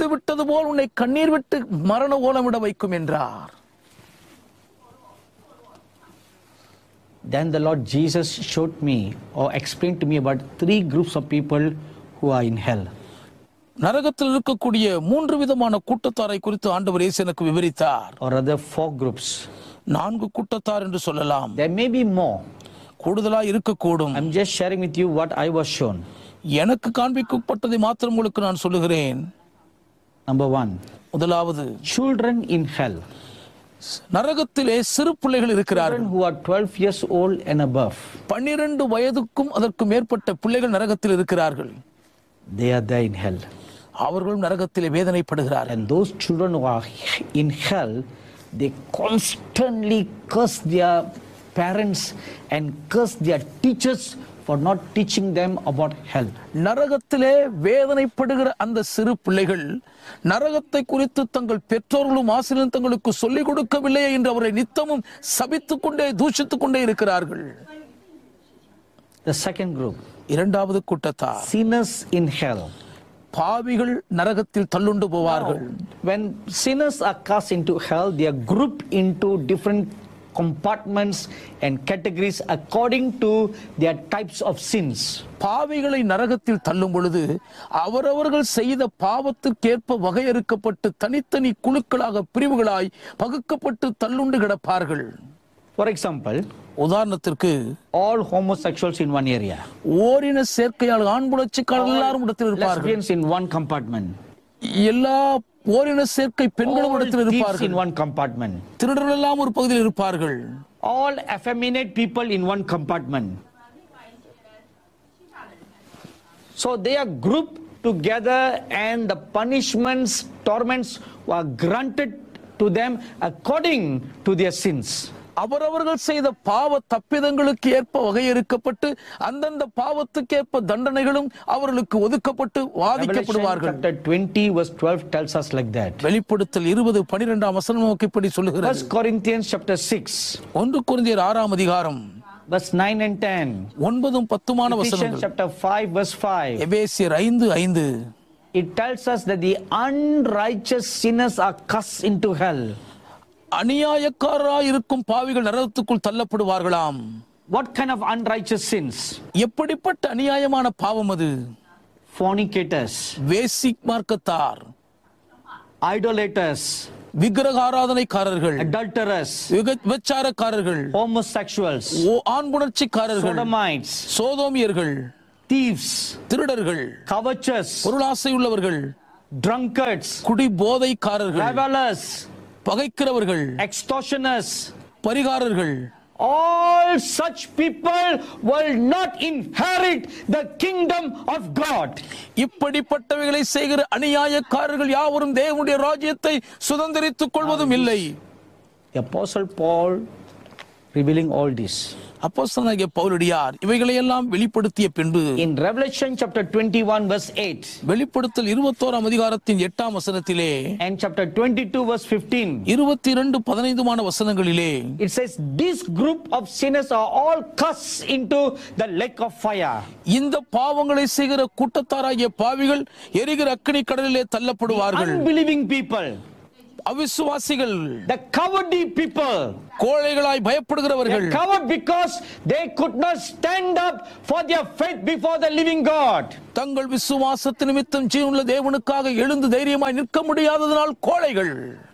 விட்டு விட்டது போல் உன்னை கண்ணீர் விட்டு மரண ஓலமிட வைக்கும் என்றார் Then the Lord Jesus showed me or explained to me about three groups of people who are in hell. நரகத்தில் இருக்கக்கூடிய மூன்று விதமான கூட்டத்தாரை குறித்து ஆண்டவர் இயேசு எனக்கு விவரித்தார் Or rather, four groups. நான்கு கூட்டத்தார் என்று சொல்லலாம் There may be more. கூடுதலா இருக்கக்கூடும் I'm just sharing with you what I was shown. எனக்கு காண்பிக்கப்பட்டதை மாத்திரம் உங்களுக்கு நான் சொல்லுகிறேன் Number one, முதலாவது children in hell. நரகத்திலே சிறு பிள்ளைகள் இருக்கிறார்கள் Children who are 12 years old and above. பன்னிரண்டு வயதுக்கும் அதற்கு மேற்பட்ட பிள்ளைகள் நரகத்தில் இருக்கிறார்கள் They are there in hell. அவர்களும் நரகத்திலே வேதனைப்படுகிறார்கள் And those children who are in hell, they constantly curse their parents and curse their teachers for not teaching them about hell. நரகத்திலே வேதனைப்படுகிற அந்த சிறு பிள்ளைகள் நரகத்தை குறித்து தங்கள் பெற்றோர்களும் ஆசிரியரும் தங்களுக்கு சொல்லிக் கொடுக்கவில்லையே என்று அவரை நித்தமும் சபித்துக் கொண்டே தூஷித்துக் கொண்டே இருக்கிறார்கள் The second group, இரண்டாவது கூட்டத்தார் sinners in hell. பாவிகள் நரகத்தில் தள்ளுண்டு போவார்கள் When sinners are cast into hell, they are grouped into different compartments and categories according to their types of sins. பாவிகளை நரகத்தில் தள்ளும் பொழுது அவரவர்கள் செய்த பாவத்திற்கேற்ப வகையறுக்கப்பட்டு தனித்தனி குழுக்களாக பிரிவுகளாய் பகுக்கப்பட்டு தள்ளுண்டு கிடப்பார்கள் For example, உதாரணத்திற்கு all homosexuals in one area, ஓரின சேர்க்கையால் ஆண் புணர்ச்சிக்காரர்கள் எல்லாரும் இடத்தில் இருப்பார்கள் lesbians in one compartment, எல்லா ஓரின சேர்க்கை பெண்களும் all இடத்தில் thieves இருப்பார்கள் in one compartment, திருடர்கள் எல்லாம் ஒரு பகுதியில் இருப்பார்கள் all effeminate people in one compartment. So they are grouped together and the punishments, torments were granted to them according to their sins. அவரவர்கள் செய்த பாவ தப்பிதங்களுக்கு ஏற்ப வகையறுக்கப்பட்டு அந்தந்த பாவத்துக்கேற்ப தண்டனைகளும் அவர்களுக்கு ஒதுக்கப்பட்டு Revelation வாதிக்கப்படுவார்கள் chapter 20 verse 12 tells us like that. வெளிப்படுத்தல் இருபது பனிரெண்டாம் வசனம் நமக்கு இப்படி சொல்லுகிறது First Corinthians chapter 6 ஒன்று குருந்தியர் ஆறாம் அதிகாரம் verse 9 and 10. ஒன்பதும் பத்துமான Ephesians வசனங்கள் chapter 5 verse 5. எபேசியர் ஐந்து ஐந்து It tells us that the unrighteous sinners are cast into hell. அநியாயக்காரராய் இருக்கும் பாவிகள் நரகத்துக்குள் தள்ளப்படுவார்களாம் What kind of unrighteous sins? எப்படிப்பட்ட அநியாயமான பாவம் அது Fornicators, வேசி மார்க்கத்தார் idolaters, விக்கிரக ஆராதனைக்காரர்கள் adulterers, விக- விபச்சாரக்காரர்கள் homosexuals, ஓ- ஆண்புணர்ச்சிக்காரர்கள் sodomites, சோதோமியர்கள் thieves, திருடர்கள் covetous, பொருளாசை உள்ளவர்கள் drunkards, குடி போதைக்காரர்கள் revelers, பகைக்கிறவர்கள் extortioners. பரிகாரர்கள் All such people will not inherit the kingdom of God. இப்படிப்பட்டவைகளை செய்கிற அநியாயக்காரர்கள் யாவரும் தேவனுடைய ராஜ்யத்தை சுதந்திரித்துக் கொள்வதும் இல்லை The Apostle Paul revealing all this. அப்போஸ்தலனாகிய பவுலடியார் இவைகளை எல்லாம் வெளிப்படுத்திய பின்பு In Revelation chapter 21 verse 8 வெளிப்படுத்தல் இருபத்தோராம் அதிகாரத்தின் எட்டாம் வசனத்திலே and chapter 22 verse 15 இருபத்தி இரண்டு பதினைந்துமான வசனங்களிலே it says this group of sinners are all cast into the lake of fire. இந்த பாவங்களை செய்கிற கூட்டத்தாராகிய பாவிகள் எரிகிற அக்கினி கடலிலே தள்ளப்படுவார்கள் Unbelieving people, அவிசுவாசிகள் the cowardly people, கோழைகளாய் பயப்படுகிறவர்கள் They're covered because they could not stand up for their faith before the living God. தங்கள் விசுவாசத்து நிமித்தம் ஜீவனுள்ள தேவனுக்காக எழுந்து தைரியமாய் நிற்க முடியாததனால் கோழைகள்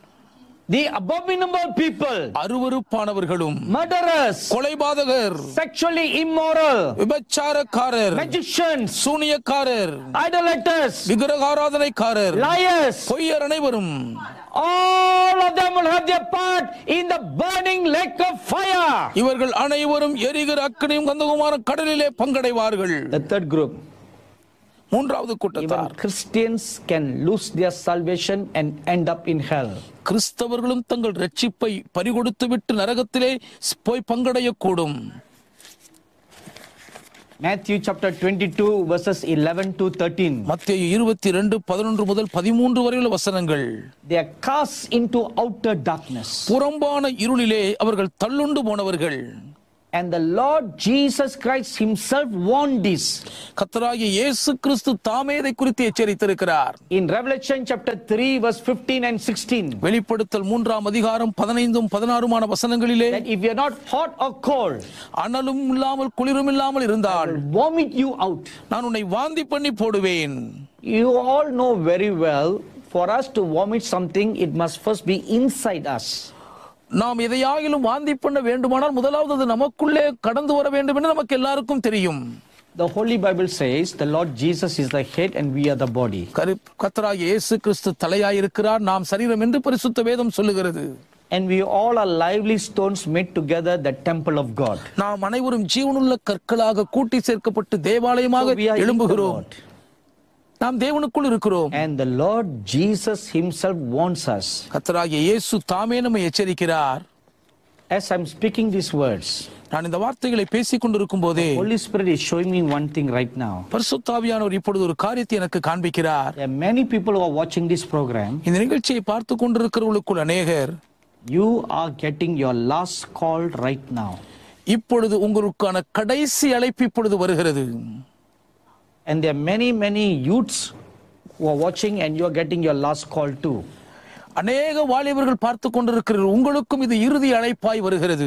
The abominable people, அருவருப்பானவர்களும் murderers, கொலைபாதகர் sexually immoral, விபச்சாரக்காரர் magicians, சூனியக்காரர் idolaters, விக்கிரகாராதனைக்காரர் liars, பொய்யர் அனைவரும் all of them will have their part in the burning lake of fire. இவர்கள் அனைவரும் எரிகிற அக்கனியும் கந்தகுமான கடலிலே பங்கடைவார்கள் The third group, மூன்றாவது even கூட்டத்தார் Christians can lose their salvation and end up in hell. கிறிஸ்தவர்களும் தங்கள் ரட்சிப்பை பறிகொடுத்து விட்டு நரகத்திலே போய் பங்கடையக்கூடும் Matthew chapter 22 verses 11 to 13. மத்திய இருபத்தி ரெண்டு பதினொன்று முதல் பதிமூன்று வரையுள்ள வசனங்கள் They are cast into outer darkness. புறம்பான இருளிலே அவர்கள் தள்ளுண்டு போனவர்கள் And the Lord Jesus Christ Himself warned this. கத்தராகிய இயேசு கிறிஸ்து தாமே இதை குறித்து எச்சரித்திருக்கிறார் In Revelation chapter 3, verse 15 and 16, வெளிப்படுத்தல் மூன்றாம் அதிகாரம் பதினைந்தும் பதினாறுமான வசனங்களிலே that if you're not hot or cold, அனலும் இல்லாமல் குளிரும் இல்லாமல் இருந்தால் I'll vomit you out. நான் உன்னை வாந்தி பண்ணி போடுவேன் You all know very well, for us to vomit something, it must first be inside us. நாம் எதையாகிலும் வாந்தி பண்ண வேண்டுமானால் முதலாவது அது நமக்குள்ளே கடந்து வர வேண்டும் என்று நமக்கு எல்லாருக்கும் தெரியும் The Holy Bible says the Lord Jesus is the head and we are the body. கரு கத்தராகிய இயேசு கிறிஸ்து தலையாயிருக்கிறார் நாம் சரீரம் என்று பரிசுத்த வேதம் சொல்லுகிறது And we all are lively stones made together, the temple of God. நாம் அனைவரும் ஜீவனுள்ள கற்களாக கூட்டி சேர்க்கப்பட்டு தேவாலயமாக So we are in the எழும்புகிறோம் Lord. நாம் தேவனுக்குள் இருக்கிறோம் And the Lord Jesus Himself warns us. கத்தராகிய இயேசு தாமே நம்மை எச்சரிக்கிறார் As I'm speaking these words, நான் இந்த வார்த்தைகளை பேசிக் கொண்டிருக்கும் போதே Holy Spirit is showing me one thing right now. பரிசுத்தாவியானவர் இப்பொழுது ஒரு காரியத்தை எனக்கு காண்பிக்கிறார் There are many people who are watching this program. இந்த நிகழ்ச்சியை பார்த்து கொண்டிருக்கிறவர்களுக்குள் அநேகர் You are getting your last call right now. இப்பொழுது உங்களுக்கான கடைசி அழைப்பு இப்பொழுது வருகிறது And there are many, many youths who are watching, and you are getting your last call too. அநேக வாலிபர்கள் பார்த்து கொண்டிருக்கிறீர்கள் உங்களுக்கும் இது இறுதி அழைப்பாய் வருகிறது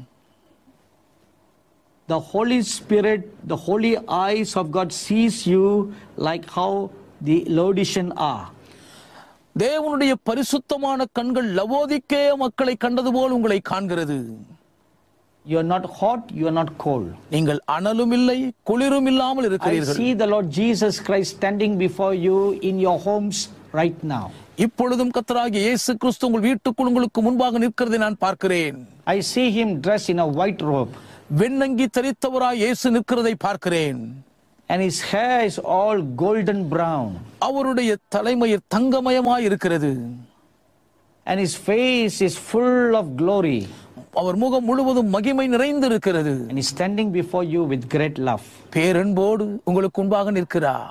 The Holy Spirit, the holy eyes of God sees you like how the Laodicean are. தேவனுடைய பரிசுத்தமான கண்கள் லவோதிக்கே மக்களை கண்டது போல் உங்களை காண்கிறது You are not hot, you are not cold. நீங்கள் அனலும் இல்லை குளிரும் இல்லாமல் I இருக்கிறீர்கள் see the Lord Jesus Christ standing before you in your homes right now. இப்பொழுதும் கத்தராகிய இயேசு கிறிஸ்து உங்கள் வீட்டுக்குள் உங்களுக்கு முன்பாக நிற்கிறதை நான் பார்க்கிறேன் I see him dressed in a white robe, வெண்ணங்கி தரித்தவராய் இயேசு நிற்கிறதை பார்க்கிறேன் and his hair is all golden brown, அவருடைய தலைமயிர் தங்கமயமாய் இருக்கிறது and his face is full of glory, அவர் முகம் முழுவதும் மகிமை நிறைந்து இருக்கிறது and he's standing before you with great love, பேரன்போடு உங்களுக்கு முன்பாக நிற்கிறார்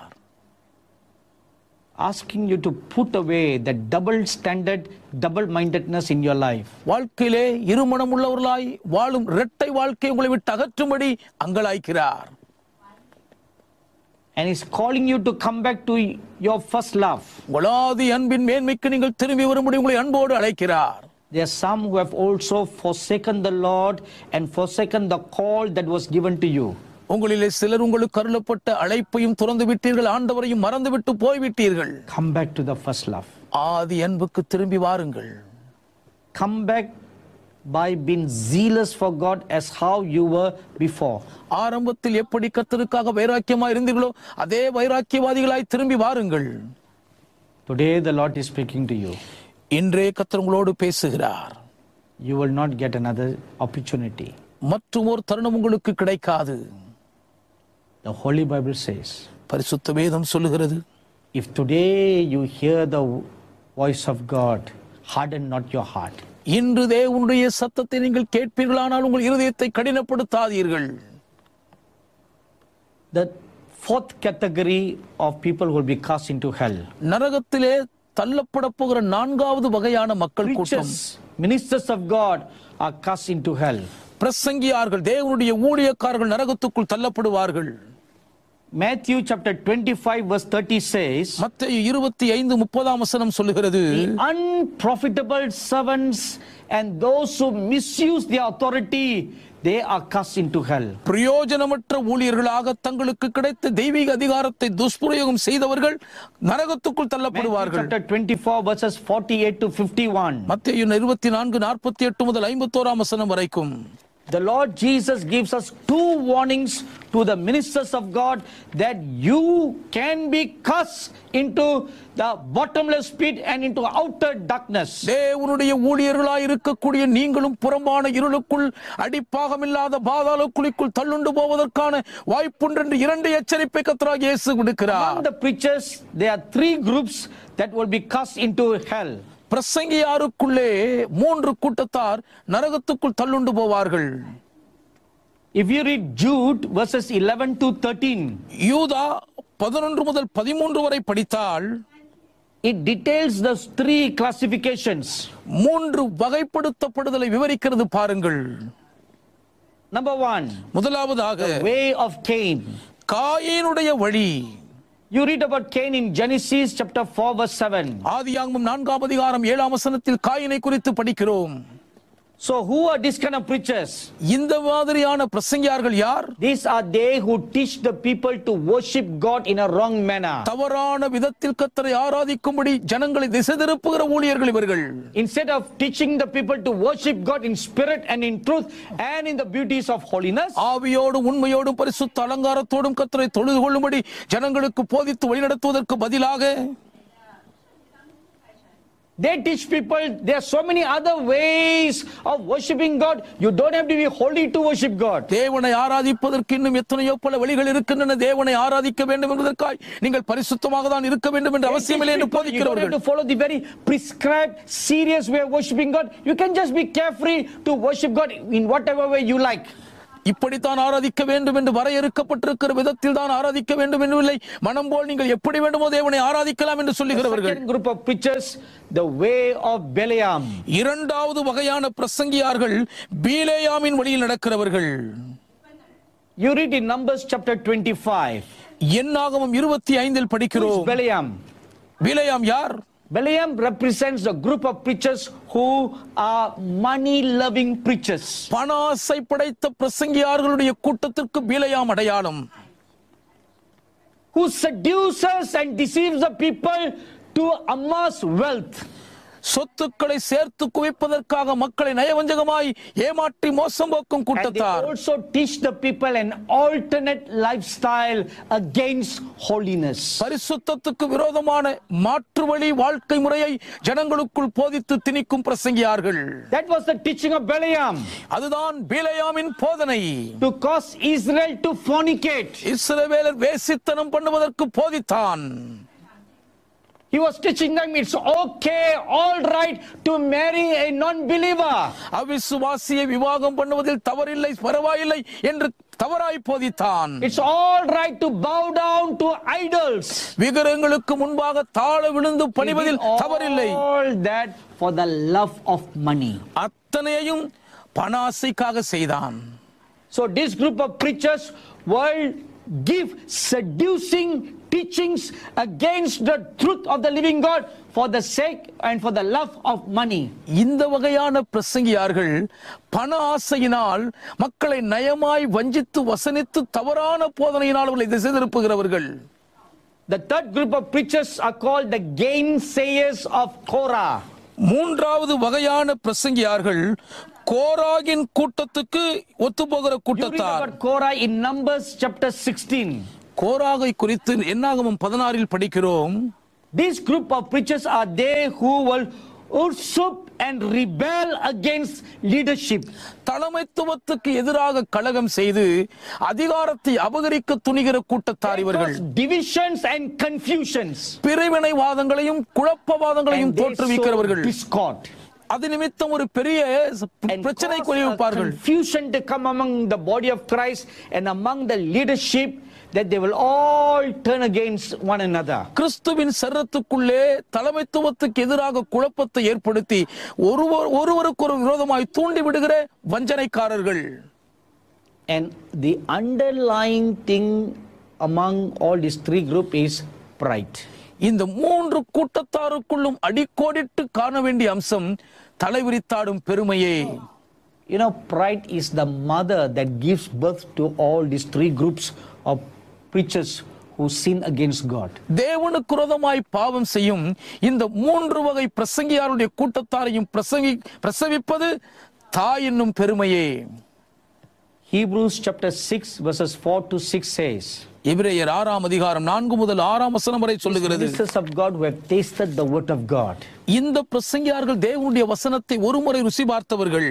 asking you to put away that double standard, double mindedness in your life. வாழ்க்கையிலே இருமணம் உள்ளவர்களாய் வாழும் இரட்டை வாழ்க்கை உங்களை விட்டு அகற்றும்படி அங்கலாய்க்கிறார் And he's calling you to come back to your first love. உங்களாதி அன்பின் மேன்மைக்கு நீங்கள் திரும்பி வரும்படி உங்களை அன்போடு அழைக்கிறார் There are some who have also forsaken the Lord and forsaken the call that was given to you. உங்களிலே சிலர் உங்களுக்கு அருளப்பட்ட அழைப்பையும் துறந்து விட்டீர்கள் ஆண்டவரையும் மறந்துவிட்டு போய்விட்டீர்கள் Come back to the first love. ஆதி அன்புக்கு திரும்பி வாருங்கள் Come back by being zealous for God as how you were before. ஆரம்பத்தில் எப்படி கத்தருக்காக வைராக்கியமாய் இருந்தீர்களோ அதே வைராக்கியவாதிகளாய் திரும்பி வாருங்கள் Today the Lord is speaking to you. இன்றே கத்தர் உங்களோடு பேசுகிறார் You will not get another opportunity. மற்றும் ஒரு தருணம் உங்களுக்கு கிடைக்காது The Holy Bible says, பரிசுத்த வேதம் சொல்லுகிறது if today you hear the voice of God, harden not your heart. இன்று தேவனுடைய சத்தத்தை நீங்கள் கேட்பீர்களானால் உங்கள் இருதயத்தை கடினப்படுத்தாதீர்கள் The fourth category of people will be cast into hell. நரகத்திலே தள்ளப்பட போகிற நான்காவது வகையான மக்கள் கூட்டம் Preachers, ministers of God are cast into hell. பிரசங்கியார்கள் தேவனுடைய ஊழியக்காரர்கள் நரகத்துக்குள் தள்ளப்படுவார்கள் Matthew chapter 25 verse 30 says, மத்தேயு இருபத்தி ஐந்து முப்பதாம் வசனம் சொல்லுகிறது The unprofitable servants and those who misuse their authority, they are cast into hell. பிரயோஜனமற்ற ஊழியர்களாக தங்களுக்கு கிடைத்த தெய்வீக அதிகாரத்தை துஷ்பிரயோகம் செய்தவர்கள் நரகத்துக்குள் Matthew தள்ளப்படுவார்கள் chapter 24 verses 48 to 51. மத்தேயு இருபத்தி நான்கு நாற்பத்தி எட்டு முதல் ஐம்பத்தோராம் வசனம் வரைக்கும் The Lord Jesus gives us two warnings to the ministers of God that you can be cast into the bottomless pit and into outer darkness. தேவனுடைய ஊழியர்களாய் இருக்கக்கூடிய நீங்களும் புறம்பான இருளுக்குள் அடிப்பாகமில்லாத பாதாள குழிக்குள் தள்ளுண்டு போவதற்கான வாய்ப்புண்டு என்று இரண்டு எச்சரிப்பை கத்தராக இயேசு விடுக்கிறார் Among the preachers, there are three groups that will be cast into hell. பிரசங்கியாருக்குள்ளே மூன்று கூட்டத்தார் நரகத்துக்குள் தள்ளுண்டு போவார்கள் If you read Jude verses 11 to 13, யூதா பதினொன்று முதல் பதிமூன்று வரை படித்தால் it details those three classifications. மூன்று வகைப்படுத்தப்படுதலை விவரிக்கிறது பாருங்கள் Number one, முதலாவதாக way of Cain. காயினுடைய வழி You read about Cain in Genesis chapter 4, verse 7. ஆதியாகமம் நான்காம் அதிகாரம் ஏழாம் வசனத்தில் காயினை குறித்து படிக்கிறோம் So, who are these kind of preachers? இந்த மாதிரியான பிரசங்கியார்கள் யார் These are they who teach the people to worship God in a wrong manner. தவறான விதத்தில் கத்தரை ஆராதிக்கும்படி ஜனங்களை திசை திருப்புகிற ஊழியர்கள் இவர்கள் Instead of teaching the people to worship God in spirit and in truth and in the beauties of holiness, ஆவியோடும் உண்மையோடும் பரிசுத்த அலங்காரத்தோடும் கத்தரை தொழுது கொள்ளும்படி ஜனங்களுக்கு போதித்து வழிநடத்துவதற்கு பதிலாக they teach people there are so many other ways of worshiping God. You don't have to be holy to worship God. தேவனை ஆராதிப்பதற்கு இன்னும் எத்தனையோ பல வழிகள் இருக்கின்றன தேவனை ஆராதிக்க வேண்டும் என்பதற்காய் நீங்கள் பரிசுத்தமாக தான் இருக்க வேண்டும் என்ற They teach அவசியமில்லை என்று people, You don't have போதிக்கிறவர்கள் to follow the very prescribed, serious way of worshiping God. You can just be carefree to worship God in whatever way you like. இப்படித்தான் ஆராதிக்க வேண்டும் என்று வரையறுக்கப்பட்டிருக்கிற விதத்தில் தான் ஆராதிக்க வேண்டும் என்றில்லை மனம் போல் நீங்கள் எப்படி வேண்டுமோ தேவனை ஆராதிக்கலாம் என்று சொல்லுகிறவர்கள் Second group of preachers, the way of Balaam. இரண்டாவது வகையான பிரசங்கியார்கள் பீலேயாமின் வழியில் நடக்கிறவர்கள் You read in Numbers chapter 25. என்னாகமம் இருபத்தி ஐந்தில் Who is படிக்கிறோம் Balaam? பீலேயாம் யார் Balaam represents the group of preachers who are money loving preachers. பண ஆசை படைத்த பிரசங்கியார்களுடைய கூட்டத்திற்கு பீலேயாம் அடையாளம் Who seduces and deceives the people to amass wealth. சொத்துக்களை சேர்த்து குவிப்பதற்காக மக்களை நயவஞ்சகமாய் ஏமாற்றி மோசம் போக்கும் And they கூட்டத்தார் also teach the people an alternate lifestyle against holiness. பரிசுத்தத்துக்கு விரோதமான மாற்று வழி வாழ்க்கை முறையை ஜனங்களுக்குள் போதித்து திணிக்கும் பிரசங்கியார்கள் That was the teaching of Balaam அதுதான் பீலேயாமின் போதனை to cause Israel to fornicate. இஸ்ரவேலர் வேசித்தனம் பண்ணுவதற்கு போதித்தான் He was teaching them it's okay, all right to marry a non believer. அவிசுவாசியை விவாகம் பண்ணுவதில் தவறில்லை பரவாயில்லை என்று தவறாய் போதித்தான் It's all right to bow down to idols. விக்கிரகங்களுக்கு முன்பாக தாழ விழுந்து பணிவதில் He did தவறில்லை All that for the love of money. அத்தனையையும் பணாசைக்காக செய்தான் So this group of preachers will give seducing teachings against the truth of the living God for the sake and for the love of money. இந்த வகையான பிரசங்கியார்கள் பண ஆசையினால் மக்களை நயமாய் வஞ்சித்து வசனித்து தவறான போதனையினால் அவர்களை திசை திருப்புகிறவர்கள் The third group of preachers are called the gainsayers of Korah. மூன்றாவது வகையான பிரசங்கியார்கள் கோராகின் கூட்டத்துக்கு ஒத்துப்போகிற You read கூட்டத்தார் about Korah in Numbers chapter 16. கோராகை குறித்து என்னாகமம் பதினாறில் படிக்கிறோம் This group of preachers are they who will usurp and rebel against leadership. தலைமைத்துவத்துக்கு எதிராக கழகம் செய்து அதிகாரத்தை அபகரிக்க துணிகிற கூட்டத்தார் இவர்கள் Cause divisions and confusions. பிரிவினைவாதங்களையும் குழப்பவாதங்களையும் And they தோற்றுவிக்கிறவர்கள் sow discord. அது நிமித்தம் ஒரு பெரிய And பிரச்சனை cause a கொள்விப்பார்கள் confusion to come among the body of Christ and among the leadership that they will all turn against one another. கிறிஸ்துவின் சரத்துக்குள்ளே தலைமைத்துவத்துக்கு எதிராக குழப்பத்தை ஏற்படுத்தி ஒருவர் ஒருவருக்கு ஒரு விரோதமாய் தூண்டி விடுகிற வஞ்சனைக்காரர்கள் And the underlying thing among all these three groups is pride. இந்த மூன்று கூட்டத்தாருக்குள்ளும் அடிக்கோடிட்டு காண வேண்டிய அம்சம் தலைவிரித்தாடும் பெருமையே You know, pride is the mother that gives birth to all these three groups of preachers who sin against God. தேவனுக்கு விரோதமாய் பாவம் செய்யும் இந்த மூன்று வகை பிரசங்கியாருடைய கூட்டத்தாரையும் பிரசங்கி பிரசவிப்பது தாய் என்னும் பெருமையே Hebrews chapter 6, verses 4 to 6 says, எபிரேயர் ஆறாம் அதிகாரம் நான்கு முதல் ஆறாம் வசனம் வரை சொல்லுகிறது Ministers of God who have tasted the word of God. இந்த பிரசங்கியார்கள் தேவனுடைய வசனத்தை ஒருமுறை ருசி பார்த்தவர்கள்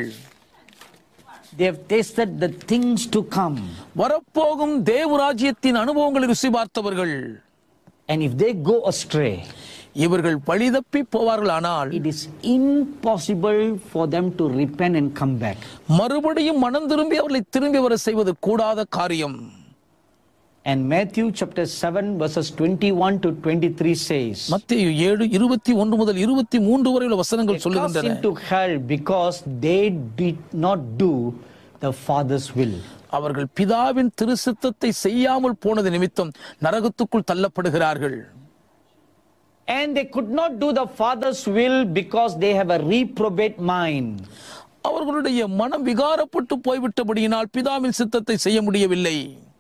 They have tasted the things to come. வரப்போகும் தேவராஜ்யத்தின் அனுபவங்களை ருசி பார்த்தவர்கள் And if they go astray, இவர்கள் வழிதப்பி போவார்கள் ஆனால் it is impossible for them to repent and come back. மறுபடியும் மனம் திரும்பி அவர்களை திரும்பி வர செய்வது கூடாத காரியம் And Matthew chapter 7, verses 21 to 23 says, மத்திய ஏழு இருபத்தி ஒன்று முதல் இருபத்தி மூன்று வரை உள்ள வசனங்கள் They cast சொல்லுகின்றன into hell because they did not do the Father's will. அவர்கள் பிதாவின் திருசித்தத்தை செய்யாமல் போனது நிமித்தம் நரகத்துக்குள் தள்ளப்படுகிறார்கள் And they could not do the Father's will because they have a reprobate mind. அவர்களுடைய மனம் விகாரப்பட்டு போய்விட்டபடியினால் பிதாவின் சித்தத்தை செய்ய முடியவில்லை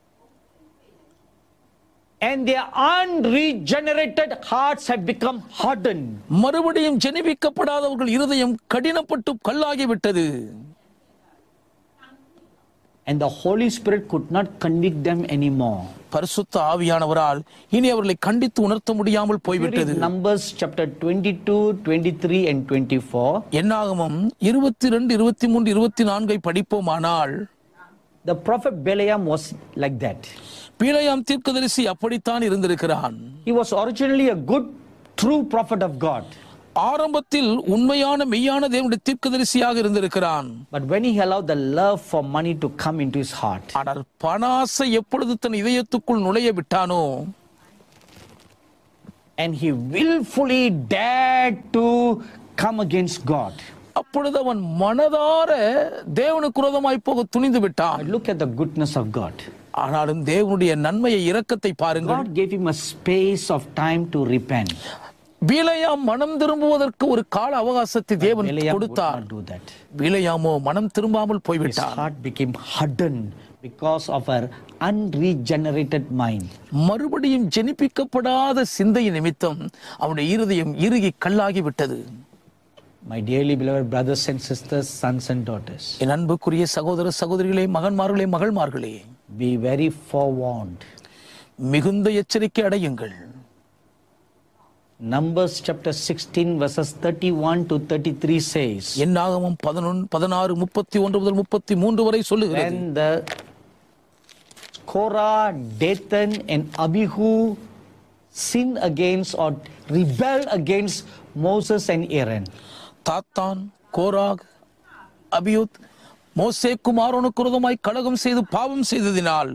And their unregenerated hearts have become hardened. மறுபடியும் ஜெனிபிக்கப்படாதவர்கள் இருதயம் கடினப்பட்டு கல்லாகிவிட்டது And the Holy Spirit could not convict them anymore. பரிசுத்த ஆவியானவரால் இனி அவர்களை கண்டித்து உணர்த்த முடியாமல் You read போய்விட்டது Numbers chapter 22, 23, and 24. என்னாகமம் இருபத்தி ரெண்டு இருபத்தி மூன்று இருபத்தி நான்கை படிப்போமானால் The prophet Balaam was like that. பீலையாம் தீர்க்கதரிசி அப்படித்தான் இருந்திருக்கிறான் He was originally a good, true prophet of God. ஆரம்பத்தில் உண்மையான மெய்யான தேவனுடைய தீர்க்கதரிசியாக இருந்திருக்கிறான் But when he allowed the love for money to come into his heart, ஆனால் பணாசை எப்பொழுது தன் இதயத்துக்குள் நுழைய விட்டானோ and he willfully dared to come against God. அப்பொழுது அவன் மனதார தேவனுக்கு விரோதமாய் போக துணிந்து But விட்டான் look at the goodness of God. ஆனாலும் தேவனுடைய நன்மையை இரக்கத்தை பாருங்கள் God gave him a space of time to repent. பீலையாம் மனம் திரும்புவதற்கு ஒரு கால அவகாசத்தை தேவன் Balaam would கொடுத்தார் not do that. பீலையாமோ மனம் திரும்பாமல் His போய்விட்டான் heart became hardened because of her unregenerated mind. மறுபடியும் ஜெனிப்பிக்கப்படாத சிந்தை நிமித்தம் அவனுடைய இருதயம் இறுகி கல்லாகி விட்டது My dearly beloved brothers and sisters, sons and daughters, என் அன்புக்குரிய சகோதர சகோதரிகளே மகன்மார்களே மகள்மார்களே be very forewarned. மிகுந்த எச்சரிக்கை அடையுங்கள் Numbers chapter 16, verses 31 to 33 says, என்னாகமும் பதினொன் பதினாறு முப்பத்தி ஒன்று முதல் முப்பத்தி மூன்று வரை சொல்லுகிறது When the Korah, Dathan, and Abihu sinned against or rebelled against Moses and Aaron, தாத்தான் கோராக் அபியுத் மோசே குமாரோனுக்கு விரோதமாய் கலகம் செய்து பாவம் செய்ததினால்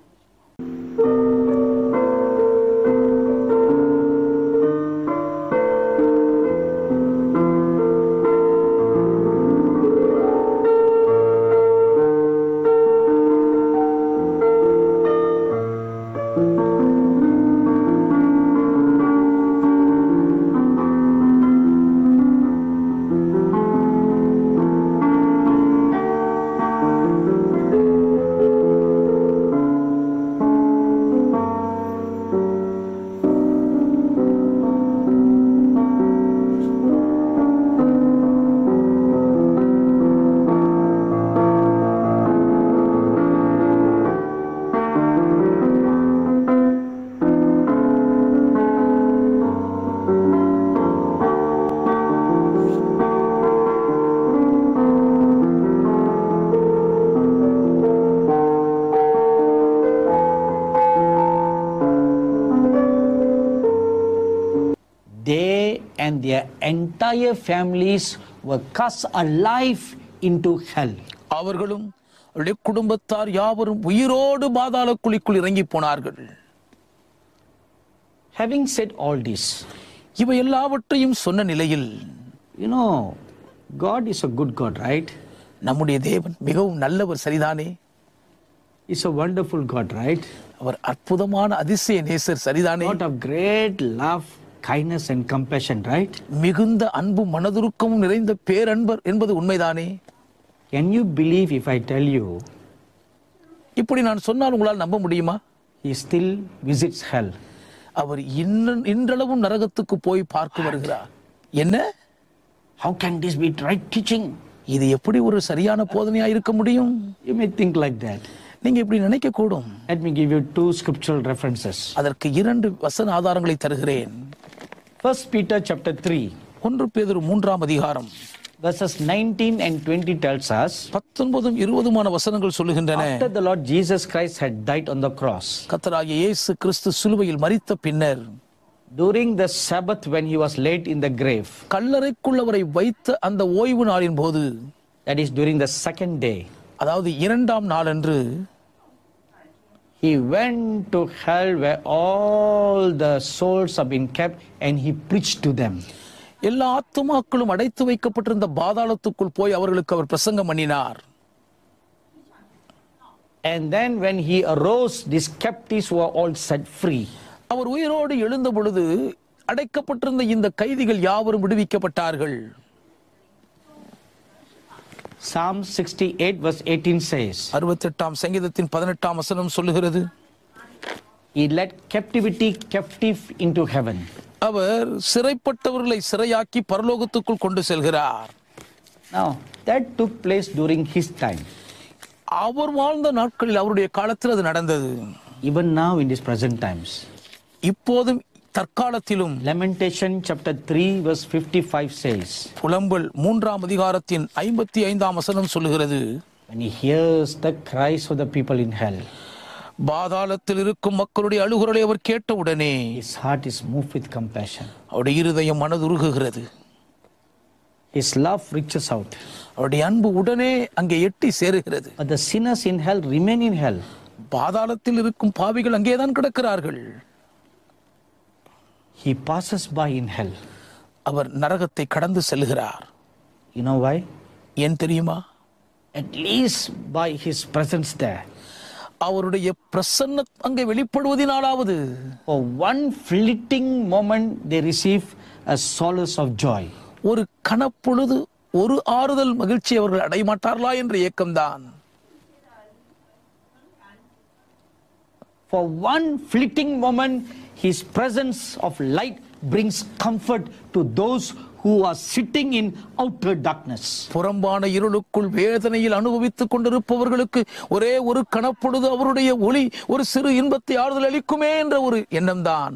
they and their entire families were cast alive into hell. அவர்களும் அவருடைய குடும்பத்தார் யாவரும் உயிரோடு பாதாள குழிக்குள் இறங்கி போனார்கள் Having said all this, இவை எல்லாவற்றையும் சொன்ன நிலையில் you know, God is a good God, right? நம்முடைய தேவன் மிகவும் நல்லவர் சரிதானே He's a wonderful God, right? அவர் அற்புதமான அதிசய நேசர் சரிதானே God of great love, kindness, and compassion, right? மிகுந்த அன்பு மனதுருக்கமும் நிறைந்த பேரன்பர் என்பது உண்மைதானே Can you believe if I tell you இப்படி நான் சொன்னால் உங்களால் நம்ப முடியுமா He still visits hell? அவர் இன்ன- இன்றளவும் நரகத்துக்கு போய் பார்க்க வருகிறார் என்ன How can this be right teaching? இது எப்படி ஒரு சரியான போதனையா இருக்க முடியும் You may think like that. நீங்க இப்படி நினைக்க கூடும் Let me give you two scriptural references. அதற்கு இரண்டு வசன ஆதாரங்களை தருகிறேன் First Peter chapter 3, ஒன்று பேதுரு மூன்றாம் அதிகாரம் verses 19 and 20 tells us பத்தொன்பதும் இருபதுமான வசனங்கள் சொல்லுகின்றன after the Lord Jesus Christ had died on the cross, கத்தராகிய இயேசு கிறிஸ்து சிலுவையில் மரித்த பின்னர் during the Sabbath when he was laid in the grave, கல்லறைக்குள் அவரை வைத்த அந்த ஓய்வு நாளின் போது that is during the second day, அதாவது இரண்டாம் நாளன்று he went to hell where all the souls have been kept and he preached to them. எல்லா ஆத்துமாக்களும் அடைத்து வைக்கப்பட்டிருந்த பாதாளத்துக்குள் போய் அவர்களுக்கு அவர் பிரசங்கம் பண்ணினார் And then when he arose, these captives were all set free. அவர் உயிரோடு எழுந்த பொழுது அடைக்கப்பட்டிருந்த இந்த கைதிகள் யாவரும் விடுவிக்கப்பட்டார்கள் Psalm 68, verse 18 says, அறுபத்தெட்டாம் சங்கீதத்தின் பதினெட்டாம் வசனம் சொல்லுகிறது He led captivity captive into heaven. அவர் சிறைப்பட்டவர்களை சிறையாக்கி பரலோகத்துக்குள் கொண்டு செல்கிறார் Now, that took place during his time. அவர் வாழ்ந்த நாட்களில் அவருடைய காலத்தில் அது நடந்தது Even now, in these present times. இப்போதும் தற்காலத்திலும் Lamentation chapter 3, verse 55 says, புலம்பல் மூன்றாம் அதிகாரத்தின் ஐம்பத்தி ஐந்தாம் வசனம் சொல்லுகிறது When he hears the cries of the people in hell, பாதாளத்தில் இருக்கும் மக்களுடைய அழுகுரலை அவர் கேட்டவுடனே his heart is moved with compassion. அவருடைய இருதயம் மனதுருகுகிறது His love reaches out. அவருடைய அன்பு உடனே அங்கே எட்டி சேருகிறது But the sinners in hell remain in hell. பாதாளத்தில் இருக்கும் பாவிகள் அங்கேதான் கிடக்கிறார்கள் He passes by in hell. அவர் நரகத்தை கடந்து செல்கிறார் You know why? ஏன் தெரியுமா At least by his presence there. அவருடைய பிரசன்ன அங்கே வெளிப்படுவதினாலாவது For one fleeting moment, they receive a solace of joy. ஒரு கணப்பொழுது ஒரு ஆறுதல் மகிழ்ச்சி அவர்கள் அடையமாட்டார்களா என்ற ஏக்கம்தான் For one fleeting moment, his presence of light brings comfort to those who are sitting in outer darkness. புறம்பான இருளுக்குள் வேதனையில் அனுபவித்துக் கொண்டிருப்பவர்களுக்கு ஒரே ஒரு கணப்பொழுது அவருடைய ஒளி ஒரு சிறு இன்பத்தை ஆறுதல் அளிக்குமே என்ற ஒரு எண்ணம்தான்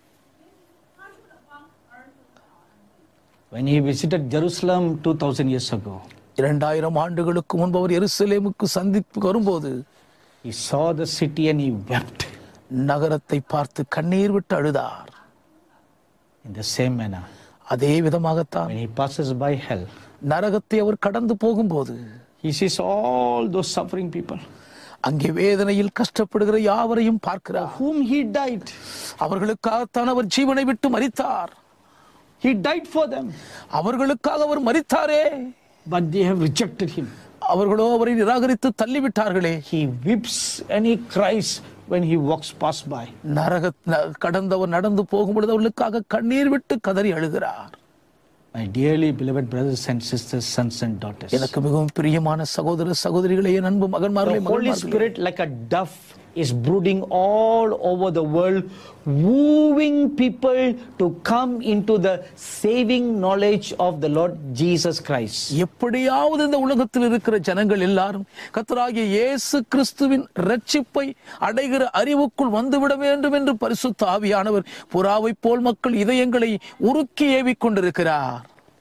When he visited Jerusalem 2000 years ago, இரண்டாயிரம் ஆண்டுகளுக்கு முன்பு அவர் எருசலேமுக்கு சந்திப்பு வரும்போது he saw the city and he wept நகரத்தை பார்த்து கண்ணீர் விட்டு அழுதார் in the same manner. அதே விதமாகத்தான் When he passes by hell, நரகத்தை அவர் கடந்து போகும்போது he sees all those suffering people அங்கே வேதனையில் கஷ்டப்படுகிற யாவரையும் பார்க்கிறார் whom he died. அவர்களுக்காகத்தான் அவர் ஜீவனை விட்டு மரித்தார் He died for them, அவர்களுக்காக அவர் மரித்தாரே but they have rejected him. அவர்களோ அவரை நிராகரித்து தள்ளிவிட்டார்களே He weeps and he cries when he walks past by. நரக ந- கடந்தவர் நடந்து போகும் பொழுது அவர்களுக்காக கண்ணீர் விட்டு கதறி அழுகிறார் My dearly beloved brothers and sisters, sons and daughters. எனக்கு மிகவும் பிரியமான சகோதர சகோதரிகளே என் அன்பு மகன்மார்களே The Holy மகன்மார்களே. Spirit, like a dove, is brooding all over the world, wooing people to come into the saving knowledge of the Lord Jesus Christ. எப்படியாவது இந்த உலகத்தில் இருக்கிற ஜனங்கள் எல்லாரும் கர்த்தராகிய இயேசு கிறிஸ்துவின் ரட்சிப்பை அடைகிற அறிவுக்குள் வந்துவிட வேண்டும் என்று பரிசுத்த ஆவியானவர் புறாவைப் போல் மக்கள் இதயங்களை உருக்கி ஏவிக் கொண்டிருக்கிறார்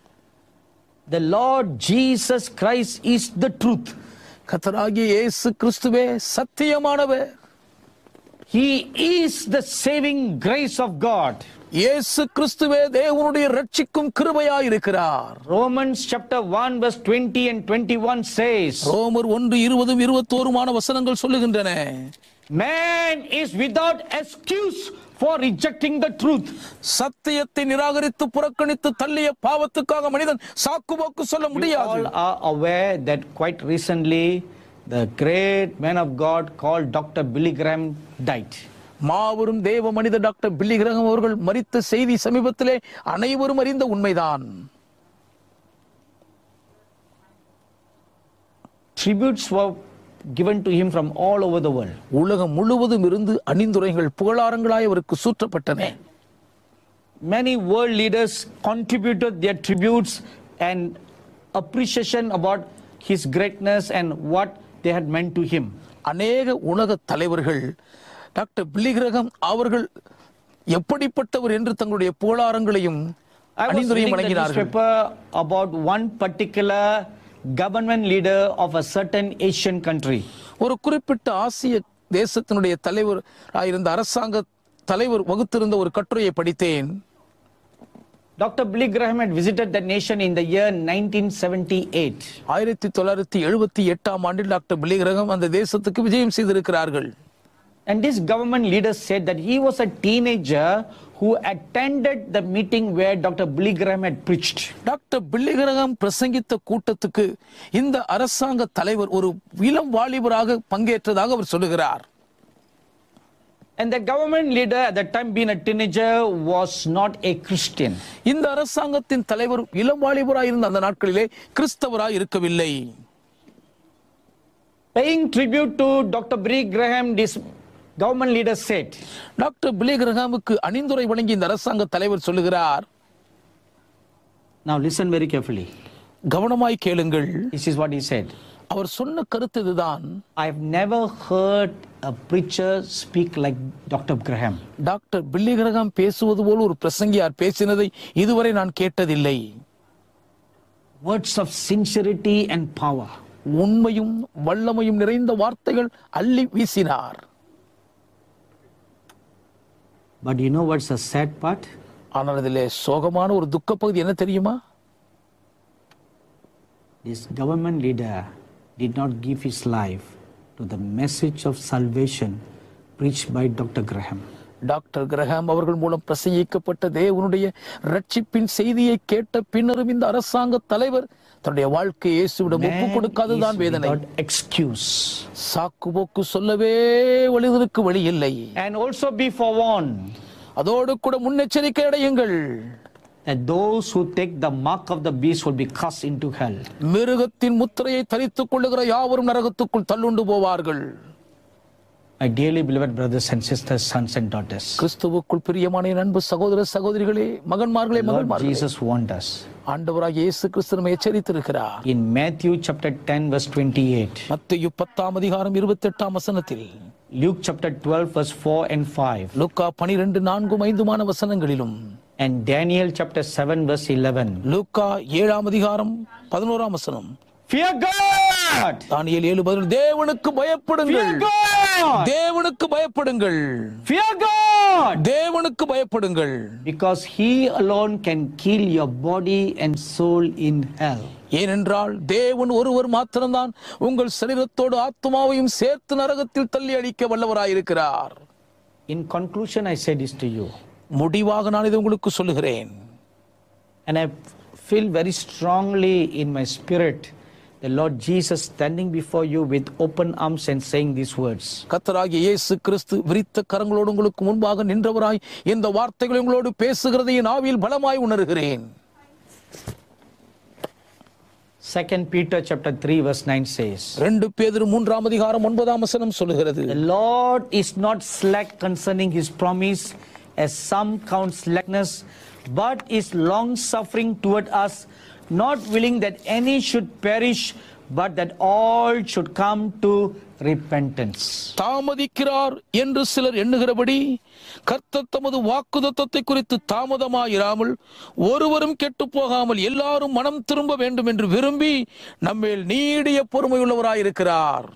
The Lord Jesus Christ is the truth. கர்த்தராகிய இயேசு கிறிஸ்துவே சத்தியமானவர் He is the saving grace of God. இயேசு கிறிஸ்துவே தேவனுடைய ரட்சிக்கும் கிருபையாய் இருக்கிறார் Romans chapter 1 verse 20 and 21 says, ரோமர் ஒன்று இருபதும் இருபத்தோருமான வசனங்கள் சொல்லுகின்றன Man is without excuse for rejecting the truth. சத்தியத்தை நிராகரித்து புறக்கணித்து தள்ளிய பாவத்துக்காக மனிதன் சாக்குபோக்கு சொல்ல You முடியாது all are aware that quite recently the great man of God called Dr. Billy Graham died. மாபெரும் தேவ மனித டாக்டர் பில்லி கிரகம் அவர்கள் மரித்த செய்தி சமீபத்திலே அனைவரும் அறிந்த உண்மைதான் Tributes were given to him from all over the world. உலகம் முழுவதும் இருந்து அணிந்துரைகள் புகழாரங்களாய் அவருக்கு சூற்றப்பட்டன Many world leaders contributed their tributes and appreciation about his greatness and what they had meant to him. அநேக உலக தலைவர்கள் டாக்டர் பில்லி கிரகம் அவர்கள் எப்படிப்பட்டவர் என்று தங்களுடைய புகழாரங்களையும் I was அணிந்துரையும் reading the வழங்கினார்கள் newspaper about one particular government leader of a certain Asian country. ஒரு குறிப்பிட்ட ஆசிய தேசத்தினுடைய தலைவர் இருந்த அரசாங்க தலைவர் வகுத்திருந்த ஒரு கட்டுரையை படித்தேன் Dr. Billy Graham had visited that nation in the year 1978. ஆயிரத்தி தொள்ளாயிரத்தி எழுபத்தி எட்டாம் ஆண்டில் டாக்டர் பில்லி கிரகம் அந்த தேசத்துக்கு விஜயம் செய்திருக்கிறார்கள் And this government leader said that he was a teenager who attended the meeting where Dr. Billy Graham had preached. Doctor Billy Graham பிரசங்கித்த கூட்டத்துக்கு இந்த அரசாங்க தலைவர் ஒரு இளம் வாலிபராக பங்கேற்றதாக அவர் சொல்லுகிறார் And the government leader at that time, being a teenager, was not a Christian. இந்த அரசாங்கத்தின் தலைவர் இளம் வாலிபராய் இருந்த அந்த நாட்களிலே கிறிஸ்தவராய் இருக்கவில்லை Paying tribute to Dr. Billy Graham, this government leader said, doctor பில்லிகிரகாமுக்கு அணிந்துரை வழங்கி இந்த அரசாங்க தலைவர் சொல்லுகிறார் Now listen very carefully. கவனமாய் கேளுங்கள் This is what he said. அவர் சொன்ன கருத்து இதுதான் I've never heard a preacher speak like Dr. Graham. Doctor Billy Graham பேசுவது போல் ஒரு பிரசங்கியார் பேசினதை இதுவரை நான் கேட்டதில்லை Words of sincerity and power. உண்மையும் வல்லமையும் நிறைந்த வார்த்தைகள் அள்ளி வீசினார் But you know what's the sad part? ஆனால் இதிலே சோகமான ஒரு துக்க பகுதி என்ன தெரியுமா This government leader did not give his life to the message of salvation preached by Dr. Graham. Doctor Graham அவர்கள் மூலம் பிரசங்கிக்கப்பட்ட தேவனுடைய ரட்சிப்பின் செய்தியை கேட்ட பின்னரும் இந்த அரசாங்க தலைவர் தன்னுடைய வாழ்க்கையை இயேசுவிடம் ஒப்பு Man கொடுக்காததுதான் is வேதனை without excuse. சாக்கு போக்கு சொல்லவே வழிதற்கு வழி இல்லை And also be forewarned அதோடு கூட முன்னெச்சரிக்கை அடையுங்கள் that those who take the mark of the beast will be cast into hell. மிருகத்தின் முத்திரையை தரித்துக் கொள்ளுகிற யாவரும் நரகத்துக்குள் தள்ளுண்டு போவார்கள் My dearly beloved brothers and sisters, sons and daughters, கிறிஸ்துவுக்குள் பிரியமான என் அன்பு சகோதர சகோதரிகளே மகன்மார்களே Lord மகன்மார்களே Jesus warned us. ஆண்டவராக இயேசு கிறிஸ்து நம்மை எச்சரித்திருக்கிறார் In Matthew chapter 10, verse 28, மத்தேயு பத்தாம் அதிகாரம் இருபத்தி எட்டாம் வசனத்தில் Luke chapter 12, verse 4 and 5, லூக்கா பனிரெண்டு நான்கும் ஐந்துமான வசனங்களிலும் and Daniel chapter 7, verse 11. லூக்கா ஏழாம் அதிகாரம் பதினோராம் வசனம் Fear God! தானியேல் ஏழு பதினொன்று தேவனுக்கு பயப்படுங்கள் Fear God! தேவனுக்கு பயப்படுங்கள் Fear God! தேவனுக்கு பயப்படுங்கள் Because He alone can kill your body and soul in hell. ஏனென்றால் தேவன் ஒருவர் மாத்திரம்தான் உங்கள் சரீரத்தோடு ஆத்மாவையும் சேர்த்து நரகத்தில் தள்ளி அடிக்க வல்லவராயிருக்கிறார் In conclusion, I say this to you, முடிவாக நான் இதை உங்களுக்கு சொல்லுகிறேன் and I feel very strongly in my spirit the Lord Jesus standing before you with open arms and saying these words. கத்தராகிய இயேசு கிறிஸ்து விரித்த கரங்களோடு உங்களுக்கு முன்பாக நின்றவராய் இந்த வார்த்தைகளை உங்களோடு பேசுகிறதை என் ஆவியில் பலமாய் உணர்கிறேன் Second Peter chapter 3 verse 9 says, ரெண்டு பேதர் மூன்றாம் அதிகாரம் ஒன்பதாம் வசனம் சொல்லுகிறது The Lord is not slack concerning his promise, as some count slackness, but is long suffering toward us, not willing that any should perish, but that all should come to repentance. தாமதிக்கிறார் என்று சிலர் எண்ணுகிறபடி கர்த்தர் தமது வாக்குதத்தத்தை குறித்து தாமதமாயிராமல் ஒருவரும் கெட்டு போகாமல் எல்லாரும் மனம் திரும்ப வேண்டும் என்று விரும்பி நம்மேல் நீடிய பொறுமையுள்ளவராயிருக்கிறார்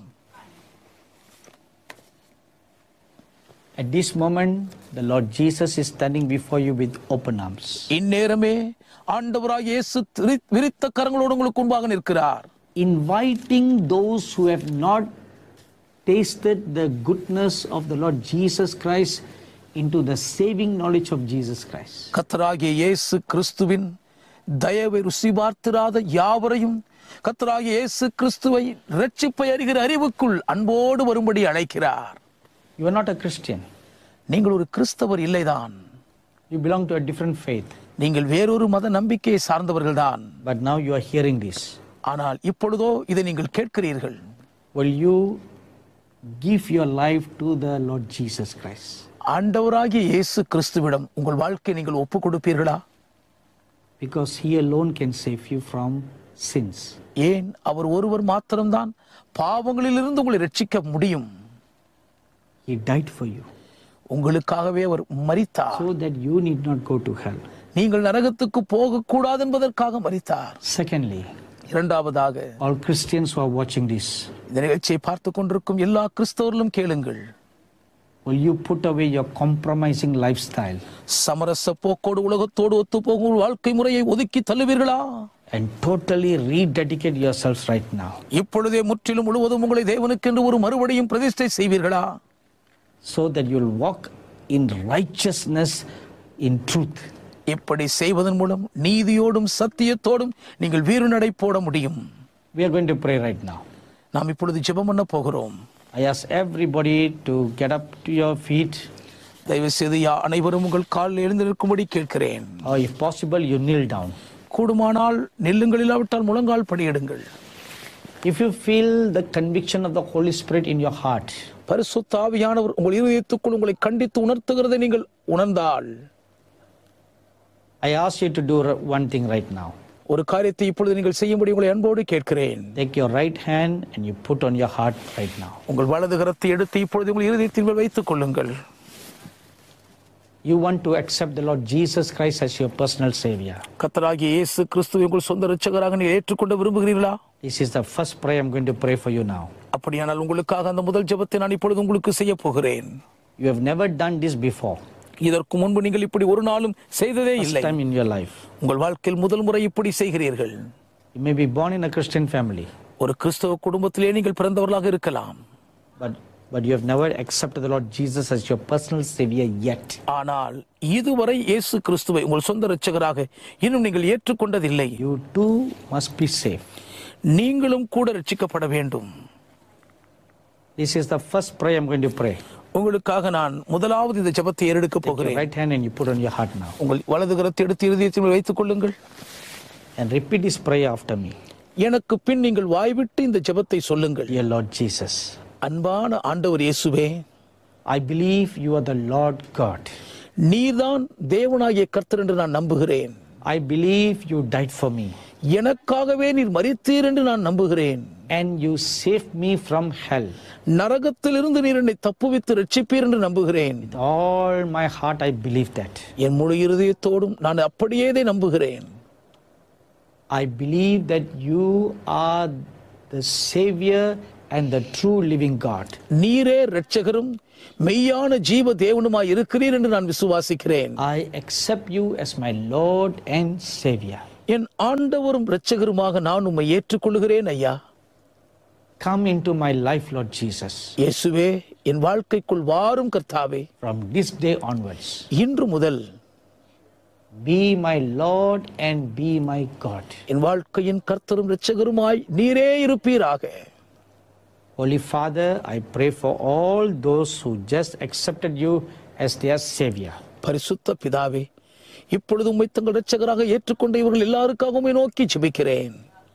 At this moment, the Lord Jesus is standing before you with open arms. இந்நேரமே ஆண்டவராய் இயேசு திரி- விரித்த கரங்களோடு உங்களுக்கு முன்பாக நிற்கிறார் Inviting those who have not tasted the goodness of the Lord Jesus Christ into the saving knowledge of Jesus Christ. கத்தராகிய இயேசு கிறிஸ்துவின் தயவை ருசி பார்த்திராத யாவரையும் கத்தராகிய இயேசு கிறிஸ்துவை ரட்சிப்பை அறிகிற அறிவுக்குள் அன்போடு வரும்படி அழைக்கிறார் You are not a Christian. நீங்கள் ஒரு கிறிஸ்தவர் இல்லைதான் You belong to a different faith. நீங்கள் வேறொரு மத நம்பிக்கையை சார்ந்தவர்கள்தான் But now you are hearing this. ஆனால் இப்பொழுதோ இதை நீங்கள் கேட்கிறீர்கள் Will you give your life to the Lord Jesus Christ? ஆண்டவராகிய இயேசு கிறிஸ்துவிடம் உங்கள் வாழ்க்கை நீங்கள் ஒப்புக் கொடுப்பீர்களா Because He alone can save you from sins. ஏன் அவர் ஒருவர் மாத்திரம்தான் பாவங்களிலிருந்து உங்களை ரட்சிக்க முடியும் He died for you உங்களுக்காகவே அவர் மரித்தார் so that you need not go to hell. நீங்கள் நரகத்துக்கு போகக்கூடாது என்பதற்காக மரித்தார் Secondly, இரண்டாவதாக all Christians who are watching this, இந்த நிகழ்ச்சியை பார்த்து கொண்டிருக்கும் எல்லா கிறிஸ்தவர்களும் கேளுங்கள் will you put away your compromising lifestyle சமரச போக்கோடு உலகத்தோடு ஒத்துப்போகும் ஒரு வாழ்க்கை முறையை ஒதுக்கி தள்ளுவீர்களா and totally rededicate yourselves right now இப்பொழுதே முற்றிலும் முழுவதும் உங்களை தேவனுக்கென்று ஒரு மறுபடியும் பிரதிஷ்டை செய்வீர்களா so that you'll walk in righteousness in truth. இப்படி செய்வதன் மூலம் நீதியோடும் சத்தியத்தோடும் நீங்கள் வீறுநடை போட முடியும் We are going to pray right now. நாம் இப்பொழுது ஜெபம் பண்ண போகிறோம் I ask everybody to get up to your feet, தயவு செய்து யா அனைவரும் உங்கள் காலில் எழுந்து நிற்கும்படி கேட்கிறேன் or if possible, you kneel down. கூடுமானால் நெல்லுங்கள் இல்லாவிட்டால் முழங்கால் படியிடுங்கள் If you feel the conviction of the Holy Spirit in your heart, பரிசுத்த ஆவியானவர் உங்கள் இருதயத்துக்குள் உங்களை கண்டித்து உணர்த்துகிறதை நீங்கள் உணர்ந்தால் I ask you to do r- one thing right now. ஒரு காரியத்தை இப்பொழுது நீங்கள் செய்யும்படி உங்களை அன்போடு கேட்கிறேன் Take your right hand and you put on your heart right now. உங்கள் வலது கரத்தை எடுத்து இப்பொழுது உங்கள் இருதயத்தின் மேல் வைத்துக் கொள்ளுங்கள் You want to accept the Lord Jesus Christ as your personal Savior. கத்தராகிய இயேசு கிறிஸ்துவை உங்கள் சொந்த இரட்சகராக நீங்கள் ஏற்றுக்கொள்ள விரும்புகிறீர்களா This is the first prayer I'm going to pray for you now. அப்படியானால் உங்களுக்காக அந்த முதல் ஜெபத்தை நான் இப்பொழுது உங்களுக்கு செய்ய போகிறேன் You have never done this before. இதற்கு முன்பு நீங்கள் இப்படி ஒரு நாளும் செய்ததே First இல்லை time in your life. உங்கள் வாழ்க்கையில் முதல் முறை இப்படி செய்கிறீர்கள் You may be born in a Christian family, ஒரு கிறிஸ்தவ குடும்பத்திலே நீங்கள் பிறந்தவர்களாக இருக்கலாம் but but you have never accepted the Lord Jesus as your personal Savior yet. ஆனால் இதுவரை இயேசு கிறிஸ்துவை உங்கள் சொந்த இரட்சகராக இன்னும் நீங்கள் ஏற்றுக்கொண்டதில்லை You too must be saved. நீங்களும் கூட ரட்சிக்கப்பட வேண்டும் This is the first prayer I'm going to pray. உங்களுக்காக நான் முதலாவது இந்த ஜெபத்தை ஏறெடுக்க Take your போகிறேன் right hand and you put on your heart now. உங்கள் வலது கரத்தை எடுத்து இருதயத்தில் மேல் வைத்துக் கொள்ளுங்கள் And repeat this prayer after me. எனக்கு பின் நீங்கள் வாய்விட்டு இந்த ஜெபத்தை சொல்லுங்கள் Dear Lord Jesus, அன்பான ஆண்டவர் இயேசுவே I believe you are the Lord God. நீர்தான் தேவனாகிய கர்த்தர் என்று நான் நம்புகிறேன் I believe you died for me எனக்காகவே நீர் மரித்தீர் என்று நான் நம்புகிறேன் and you saved me from hell. நரகத்திலிருந்து நீர் என்னை தப்புவித்து ரட்சிப்பீர் என்று நம்புகிறேன் With all my heart, I believe that. என் முழு இருதயத்தோடும் நான் அப்படியே இதை நம்புகிறேன் I believe that you are the Savior and the true living God. நீரே இரட்சகரும் மெய்யான ஜீவ தேவனுமாய் இருக்கிறீர் என்று நான் விசுவாசிக்கிறேன் I accept you as my Lord and Savior. என் ஆண்டவரும் இரட்சகருமாக நான் உம்மை ஏற்றுக்கொள்கிறேன் ஐயா Come into my life, Lord Jesus, இயேசுவே என் வாழ்க்கைக்குள் வாரும் கர்த்தாவே from this day onwards. இன்று முதல் Be my Lord and be my God. என் வாழ்க்கையின் கர்த்தரும் இரட்சகருமாய் நீரே இருப்பீராக Holy Father, I pray for all those who just accepted you as their Savior. பரிசுத்த பிதாவே இப்பொழுது உம்மை தங்கள் இரட்சகராக ஏற்றுக்கொண்ட இவர்கள் எல்லாருக்காகவும் உம்மை நோக்கி ஜெபிக்கிறேன்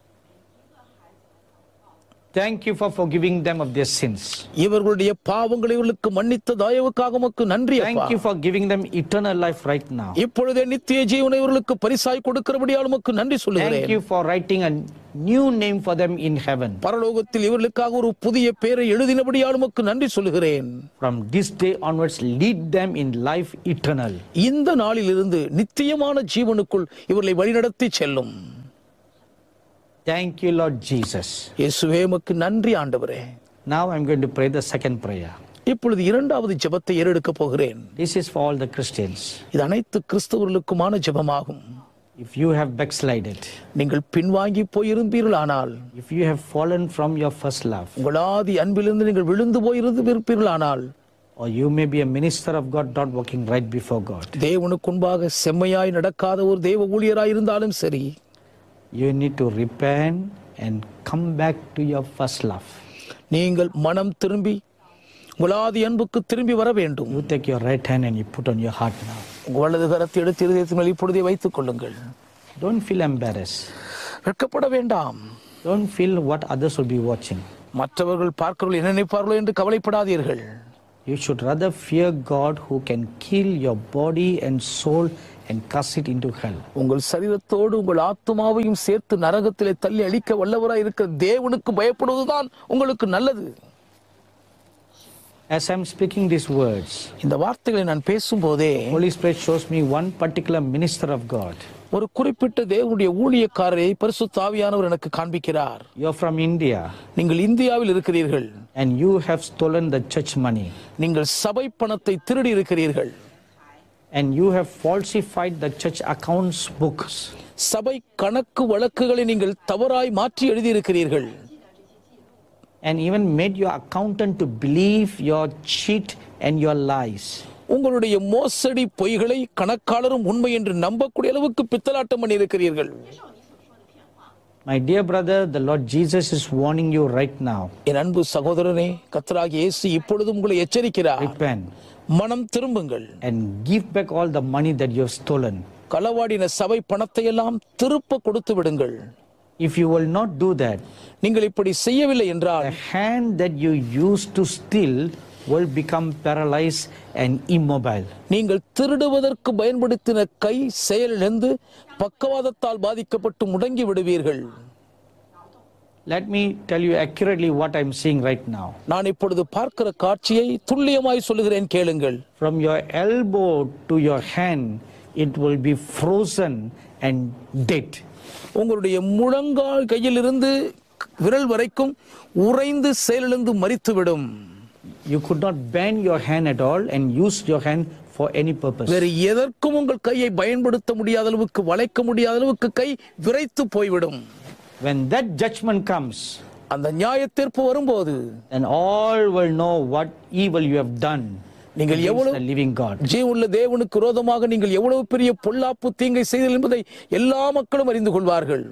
Thank you for forgiving them of their sins. இவர்களுடைய பாவங்களை இவர்களுக்கு மன்னித்த தயவுக்காக உமக்கு நன்றி Thank அப்பா you for giving them eternal life right now. இப்பொழுதே நித்திய ஜீவனை இவர்களுக்கு பரிசாய் கொடுக்கிறபடியால் உமக்கு நன்றி Thank சொல்லுகிறேன் you for writing a new name for them in heaven. பரலோகத்தில் இவர்களுக்காக ஒரு புதிய பேரை எழுதினபடியால் உமக்கு நன்றி சொல்லுகிறேன் From this day onwards, lead them in life eternal. இந்த நாளிலிருந்து நித்தியமான ஜீவனுக்குள் இவர்களை வழிநடத்தி செல்லும் Thank you, Lord Jesus. இயேசுவே உமக்கு நன்றி ஆண்டவரே Now I'm going to pray the second prayer. இப்பொழுது இரண்டாவது ஜெபத்தை ஏறெடுக்க போகிறேன் This is for all the Christians. இது அனைத்து கிறிஸ்தவர்களுக்குமான ஜெபமாகும் If you have backslided, நீங்கள் பின்வாங்கி போயிருப்பீர்களானால் if you have fallen from your first love, உங்கள் ஆதி அன்பிலிருந்து நீங்கள் விழுந்து போயிருந்து இருப்பீர்களானால் or you may be a minister of God not walking right before God, தேவனுக்கு முன்பாக செம்மையாய் நடக்காத ஒரு தேவ ஊழியராய் இருந்தாலும் சரி you need to repent and come back to your first love. நீங்கள் மனம் திரும்பி உங்கள் ஆதி அன்புக்கு திரும்பி வர வேண்டும் You take your right hand and you put on your heart now. உங்கள் வலது கரத்தை எடுத்து இருதயத்தின் மேல் இப்பொழுதே வைத்துக் கொள்ளுங்கள் Don't feel embarrassed. வெட்கப்பட வேண்டாம் Don't feel what others will be watching. மற்றவர்கள் பார்க்கிறவர்கள் என்ன நினைப்பார்களோ என்று கவலைப்படாதீர்கள் You should rather fear God who can kill your body and soul and cast it into hell. உங்கள் சரீரத்தோடு உங்கள் ஆத்மாவையும் சேர்த்து நரகத்திலே தள்ளி அழிக்க வல்லவராய் இருக்கிற தேவனுக்கு பயப்படுவதுதான் உங்களுக்கு நல்லது As I'm speaking these words, இந்த வார்த்தைகளை நான் பேசும்போதே Holy Spirit shows me one particular minister of God. ஒரு குறிப்பிட்ட தேவனுடைய ஊழியக்காரரை பரிசுத்த ஆவியானவர் எனக்கு காண்பிக்கிறார் You're from India நீங்கள் இந்தியாவில் இருக்கிறீர்கள் and you have stolen the church money நீங்கள் சபை பணத்தை திருடி இருக்கிறீர்கள் and you have falsified the church accounts books. சபை கணக்கு வழக்குகளை நீங்கள் தவறாய் மாற்றி எழுதியிருக்கிறீர்கள் and even made your accountant to believe your cheat and your lies. உங்களுடைய மோசடி பொய்களை கணக்காளரும் உண்மை என்று நம்பக்கூடிய அளவுக்கு பித்தலாட்டம் பண்ணி இருக்கிறீர்கள் My dear brother, the Lord Jesus is warning you right now. என் அன்பு சகோதரனே கத்தராகிய இயேசு இப்பொழுது உங்களை எச்சரிக்கிறார் Repent மனம் திரும்புங்கள் and give back all the money that you have stolen. களவாடின சபை பணத்தை எல்லாம் திருப்ப கொடுத்து விடுங்கள் If you will not do that, நீங்கள் இப்படி செய்யவில்லை என்றால் the hand that you used to steal will become paralyzed and immobile. நீங்கள் திருடுவதற்கு பயன்படுத்தின கை செயலிழந்து பக்கவாதத்தால் பாதிக்கப்பட்டு முடங்கி விடுவீர்கள் Let me tell you accurately what I'm seeing right now. நான் இப்பொழுது பார்க்கிற காட்சியை துல்லியமாய் சொல்லுகிறேன் கேளுங்கள் From your elbow to your hand, it will be frozen and dead. உங்களுடைய முழங்கால் கையிலிருந்து விரல் வரைக்கும் உறைந்து செயலிழந்து மறித்துவிடும் You could not bend your hand at all and use your hand for any purpose. வேறு எதற்கும் உங்கள் கையை பயன்படுத்த முடியாத அளவுக்கு வளைக்க முடியாத அளவுக்கு கை விரைத்து போய்விடும் When that judgment comes, அந்த நியாய தீர்ப்பு வரும்போது then all will know what evil you have done நீங்கள் against எவ்வளவு the living God. ஜீவனுள்ள தேவனுக்கு விரோதமாக நீங்கள் எவ்வளவு பெரிய பொல்லாப்பு தீங்கை செய்தீர்கள் என்பதை எல்லா மக்களும் அறிந்து கொள்வார்கள்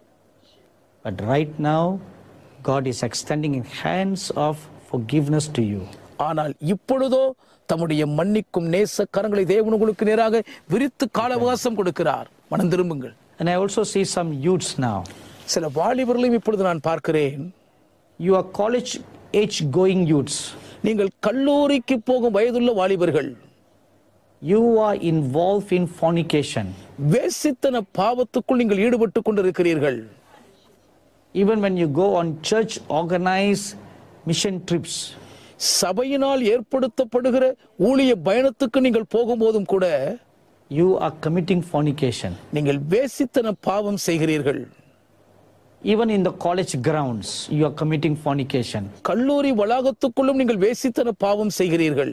But right now, God is extending hands of forgiveness to you. ஆனால் இப்பொழுதோ தம்முடைய மன்னிக்கும் நேச கரங்களை தேவன் உங்களுக்கு நேராக விரித்து கால அவகாசம் கொடுக்கிறார் மனம் திரும்புங்கள் And I also see some youths now. சில வாலிபர்களையும் இப்பொழுது நான் பார்க்கிறேன் You are college age going youths. நீங்கள் கல்லூரிக்கு போகும் வயதுள்ள வாலிபர்கள் You are involved in fornication. வேசித்தன பாவத்துக்குள் நீங்கள் ஈடுபட்டு கொண்டிருக்கிறீர்கள் Even when you go on church organized mission trips, சபையினால் ஏற்படுத்தப்படுகிற ஊழிய பயணத்துக்கு நீங்கள் போகும்போதும் கூட you are committing fornication. நீங்கள் வேசித்தன பாவம் செய்கிறீர்கள் Even in the college grounds, you are committing fornication. கல்லூரி வளாகத்துக்குள்ளும் நீங்கள் வேசித்தன பாவம் செய்கிறீர்கள்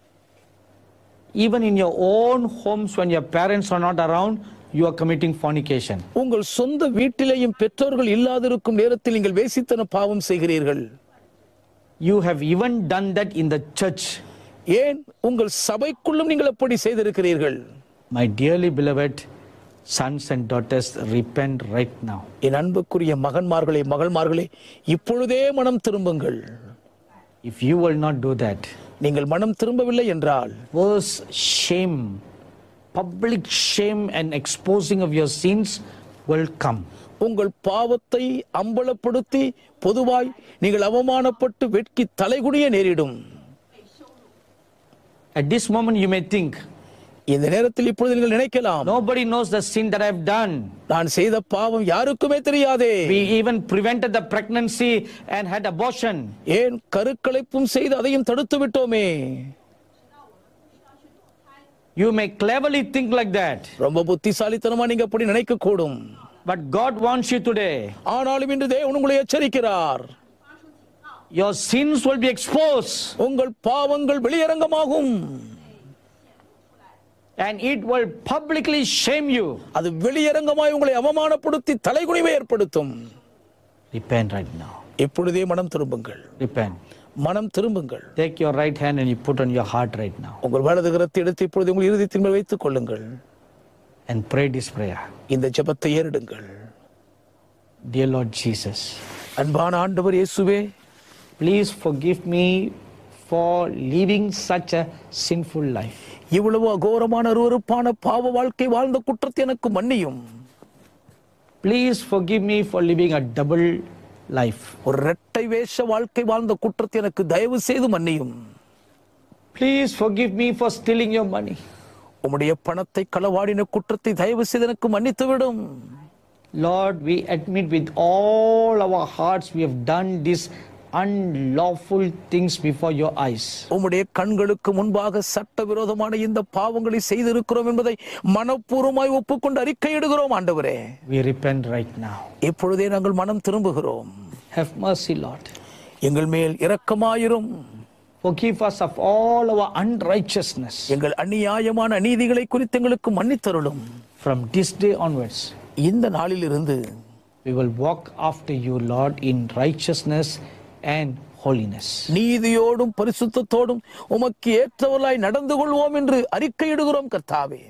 Even in your own homes, when your parents are not around, you are committing fornication. உங்கள் சொந்த வீட்டிலேயும் பெற்றோர்கள் இல்லாதிருக்கும் நேரத்தில் நீங்கள் வேசித்தன பாவம் செய்கிறீர்கள் You have even done that in the church. ஏன் உங்கள் சபைக்குள்ளும் நீங்கள் அப்படி செய்திருக்கிறீர்கள் My dearly beloved sons and daughters, repent right now. என் அன்புக்குரிய மகன்மார்களே மகள்மார்களே இப்பொழுதே மனம் திரும்புங்கள் If you will not do that, நீங்கள் மனம் திரும்பவில்லை என்றால் worse shame, public shame and exposing of your sins will come. உங்கள் பாவத்தை அம்பலப்படுத்தி பொதுவாய் நீங்கள் அவமானப்பட்டு வெட்கி தலைகுனிய நேரிடும் At this moment, you may think, இந்த நேரத்தில் இப்பொழுது நீங்கள் நினைக்கலாம் nobody knows the sin that I've done. நான் செய்த பாவம் யாருக்குமே தெரியாதே We even prevented the pregnancy and had abortion. ஏன் கருக்கலைப்பும் செய்து அதையும் தடுத்து விட்டோமே You may cleverly think like that. ரொம்ப புத்திசாலித்தனமா நீங்க அப்படி நினைக்க கூடும் But God wants you today. ஆனாலும் இன்று தேவன் உங்களை எச்சரிக்கிறார் Your sins will be exposed உங்கள் பாவங்கள் வெளியரங்கமாகும் and it will publicly shame you. அது வெளியரங்கமாய் உங்களை அவமானப்படுத்தி தலைகுனிவை ஏற்படுத்தும் Repent right now. இப்பொழுதே மனம் திரும்புங்கள் Repent. மனம் திரும்புங்கள் Take your right hand and you put on your heart right now உங்கள் வலது கரத்தை எடுத்து இப்பொழுது உங்கள் இறுதித்தின் மேல் வைத்துக் கொள்ளுங்கள் and pray this prayer. இந்த ஜெபத்தை ஏறிடுங்கள் Dear Lord Jesus, அன்பான ஆண்டவர் இயேசுவே please forgive me for living such a sinful life. இவ்வளவு அகோரமான அருவருப்பான பாவ வாழ்க்கை வாழ்ந்த குற்றத்தை எனக்கு மன்னியும் Please forgive me for living a double life. ஒரு இரட்டை வேஷ வாழ்க்கை வாழ்ந்த குற்றத்தை எனக்கு தயவு செய்து மன்னியும் Please forgive me for stealing your money. உம்முடைய பணத்தை களவாடின குற்றத்தை தயவு செய்து எனக்கு மன்னித்து விடும் Lord, we admit with all our hearts we have done these unlawful things before your eyes. உம்முடைய கண்களுக்கு முன்பாக சட்டவிரோதமான இந்த பாவங்களை செய்திருக்கிறோம் என்பதை மனப்பூர்வமாய் ஒப்புக்கொண்டு அறிக்கையிடுகிறோம் ஆண்டவரே We repent right now. இப்பொழுதே நாங்கள் மனம் திரும்புகிறோம் Have mercy, Lord. எங்கள் மேல் இரக்கமாயிரும் Forgive us of all our unrighteousness. எங்கள் அநியாயமான அநீதிகளை குறித்து எங்களுக்கு மன்னித்தருளும் From this day onwards, இந்த நாளிலிருந்து we will walk after you, Lord, in righteousness and holiness. நீதியோடும் பரிசுத்தத்தோடும் உமக்கு ஏற்றவர்களாய் நடந்து கொள்வோம் என்று அறிக்கையிடுகிறோம் கர்த்தாவே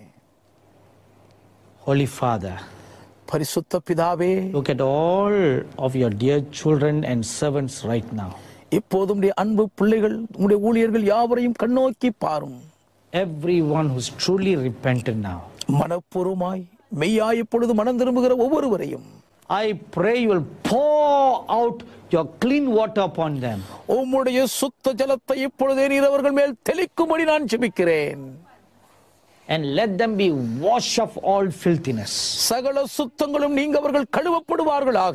Holy Father, பரிசுத்த பிதாவே look at all of your dear children and servants right now. இப்போதும் உம்முடைய அன்பு பிள்ளைகள் உம்முடைய ஊழியர்கள் யாவரையும் கண்ணோக்கி பாரும் Everyone who's truly repented now. மனப்பூர்வமாய் மெய்யாய் இப்பொழுது மனம் திரும்புகிற ஒவ்வொருவரையும் I pray you will pour out your clean water upon them. உம்முடைய சுத்த ஜலத்தை இப்பொழுதே நீர் அவர்கள் மேல் தெளிக்கும்படி நான் ஜெபிக்கிறேன் and let them be washed of all filthiness. சகல சுத்தங்களும் நீங்க அவர்கள் கழுவப்படுவார்களாக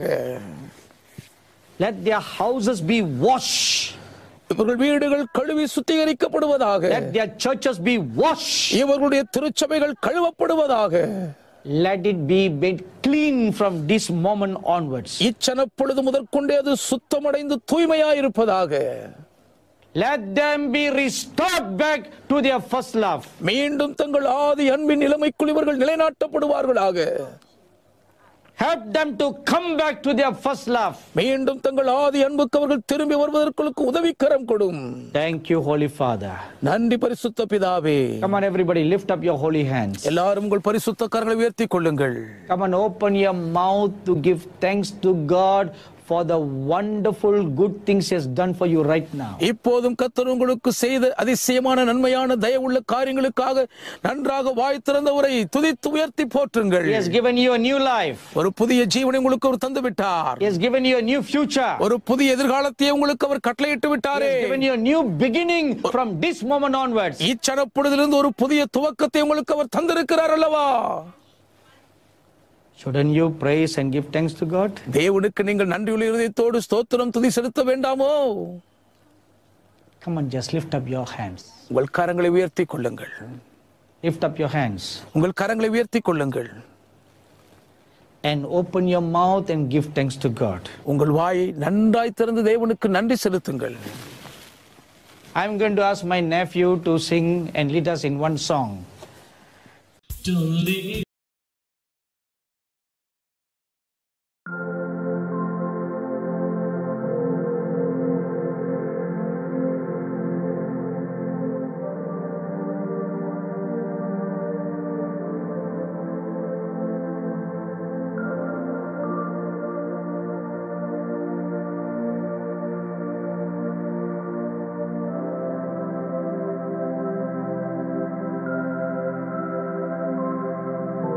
Let their houses be washed. இவர்கள் வீடுகள் கழுவி சுத்திகரிக்கப்படுவதாக Let their churches be washed. இவர்களுடைய திருச்சபைகள் கழுவப்படுவதாக Let it be made clean from this moment onwards. இச்சனப்பொழுது முதற்கொண்டே அது சுத்தமடைந்து தூய்மையாயிருப்பதாக Let them be restored back to their first love. மீண்டும் தங்கள் ஆதி அன்பின் நிலைமைக்குள் இவர்கள் நிலைநாட்டப்படுவார்களாக Help them to come back to their first love. மீண்டும் தங்கள் ஆதி அன்புக்கு அவர்கள் திரும்பி வருவதற்கு உதவிக்கரம் கொடும் Thank you, Holy Father. நன்றி பரிசுத்த பிதாவே Come on, everybody, lift up your holy hands. எல்லாரும் உங்கள் பரிசுத்த கரங்களை உயர்த்தி கொள்ளுங்கள் Come on, open your mouth to give thanks to God for the wonderful good things He has done for you right now. இப்போதும் கத்தர் உங்களுக்கு செய்த அதிசயமான நன்மையான தயவுள்ள காரியங்களுக்காக நன்றாக வாய் திறந்தவரை துதித்து உயர்த்தி போற்றுங்கள் He has given you a new life. ஒரு புதிய ஜீவனை உங்களுக்கு அவர் தந்து விட்டார் He has given you a new future. ஒரு புதிய எதிர்காலத்தை உங்களுக்கு அவர் கட்டளையிட்டு He விட்டாரே has given you a new beginning from this moment onwards. இச்சனப்பொழுதிலிருந்து ஒரு புதிய துவக்கத்தை உங்களுக்கு அவர் தந்திருக்கிறார் அல்லவா Shouldn't you praise and give thanks to God? தேவனுக்கு நீங்கள் நன்றியுள்ள இருதயத்தோடு ஸ்தோத்திரம் துதி செலுத்த வேண்டாமோ Come on, just lift up your hands. உங்கள் கரங்களை உயர்த்தி கொள்ளுங்கள் Lift up your hands உங்கள் கரங்களை உயர்த்தி கொள்ளுங்கள் and open your mouth and give thanks to God. உங்கள் வாயை நன்றாய் திறந்து தேவனுக்கு நன்றி செலுத்துங்கள் I'm going to ask my nephew to sing and lead us in one song. Thank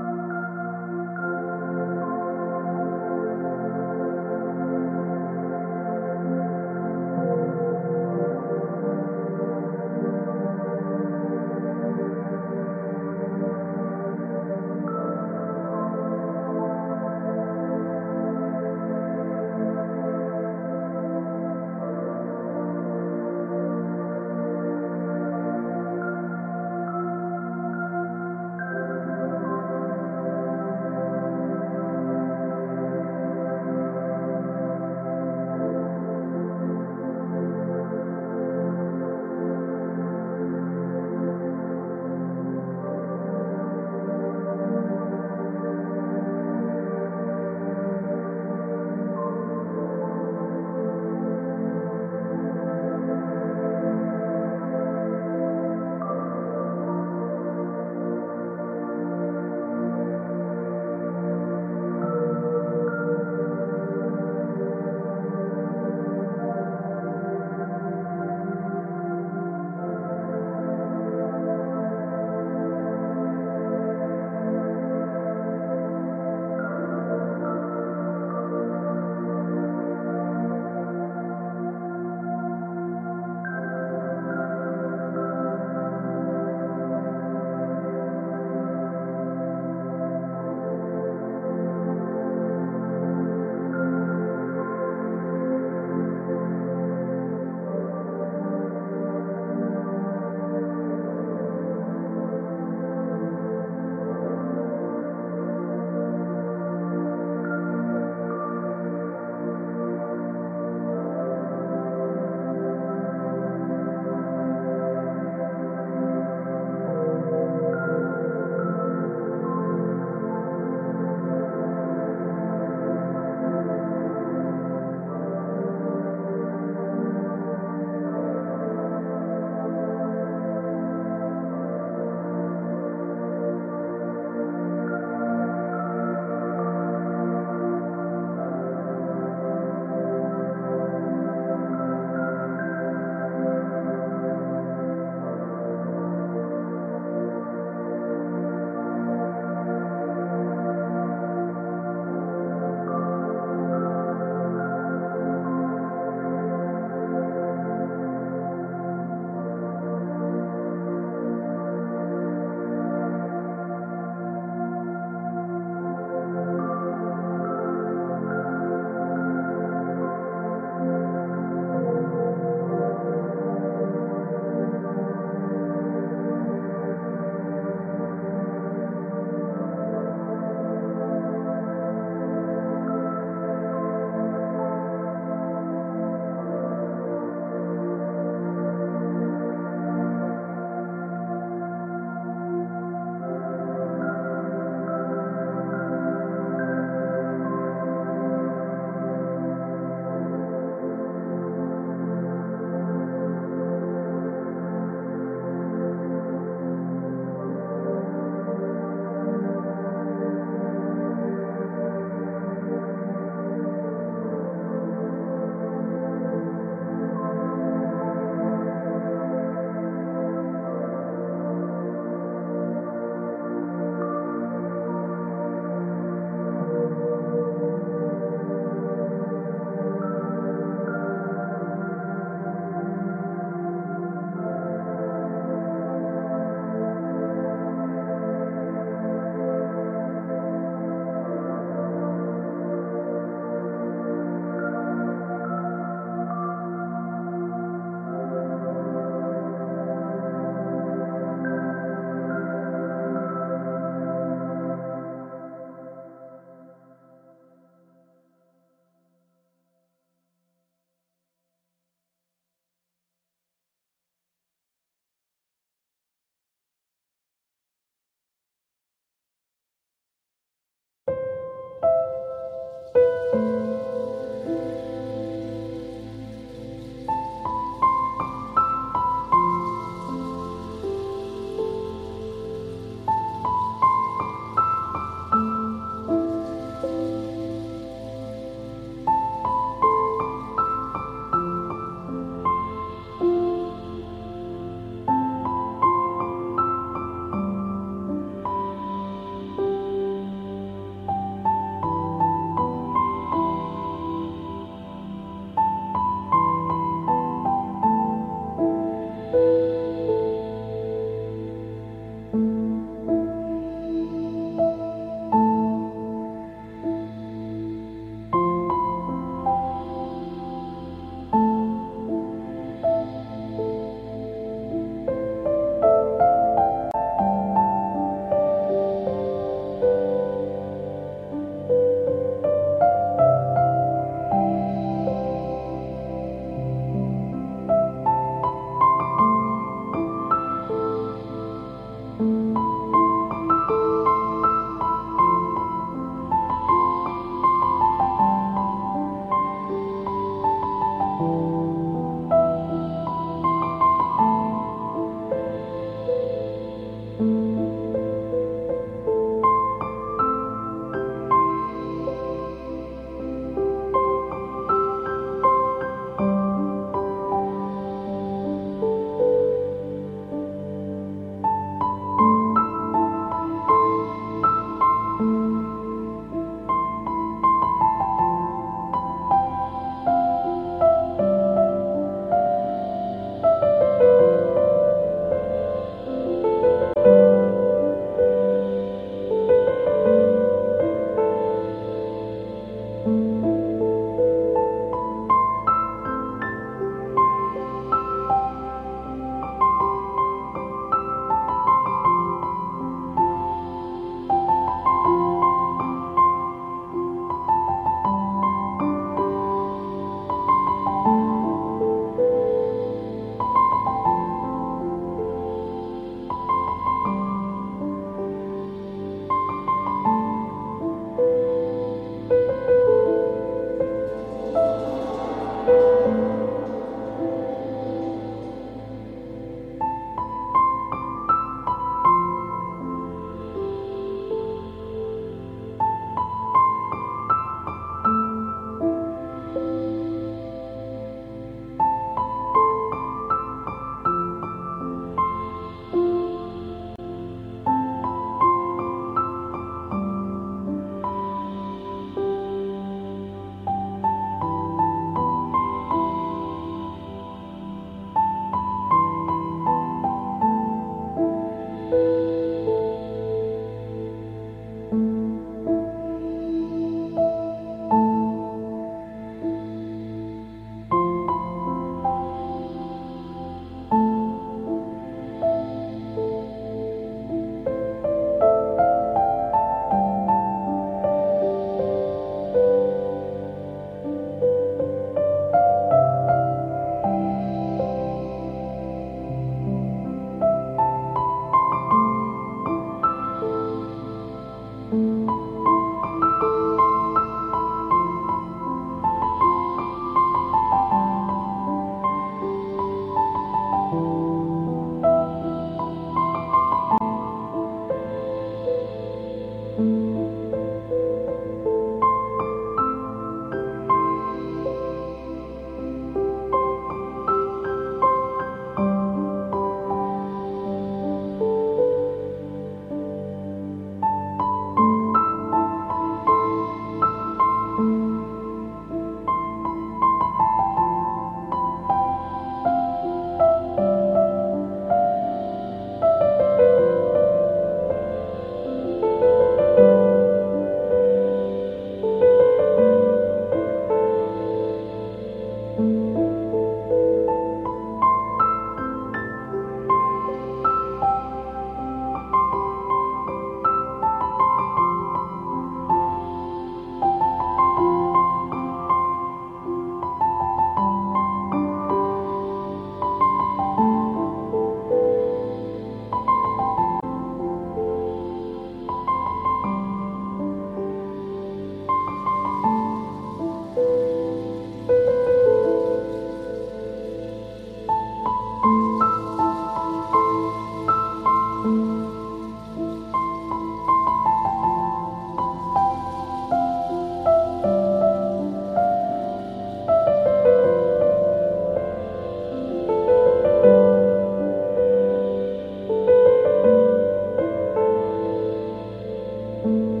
thank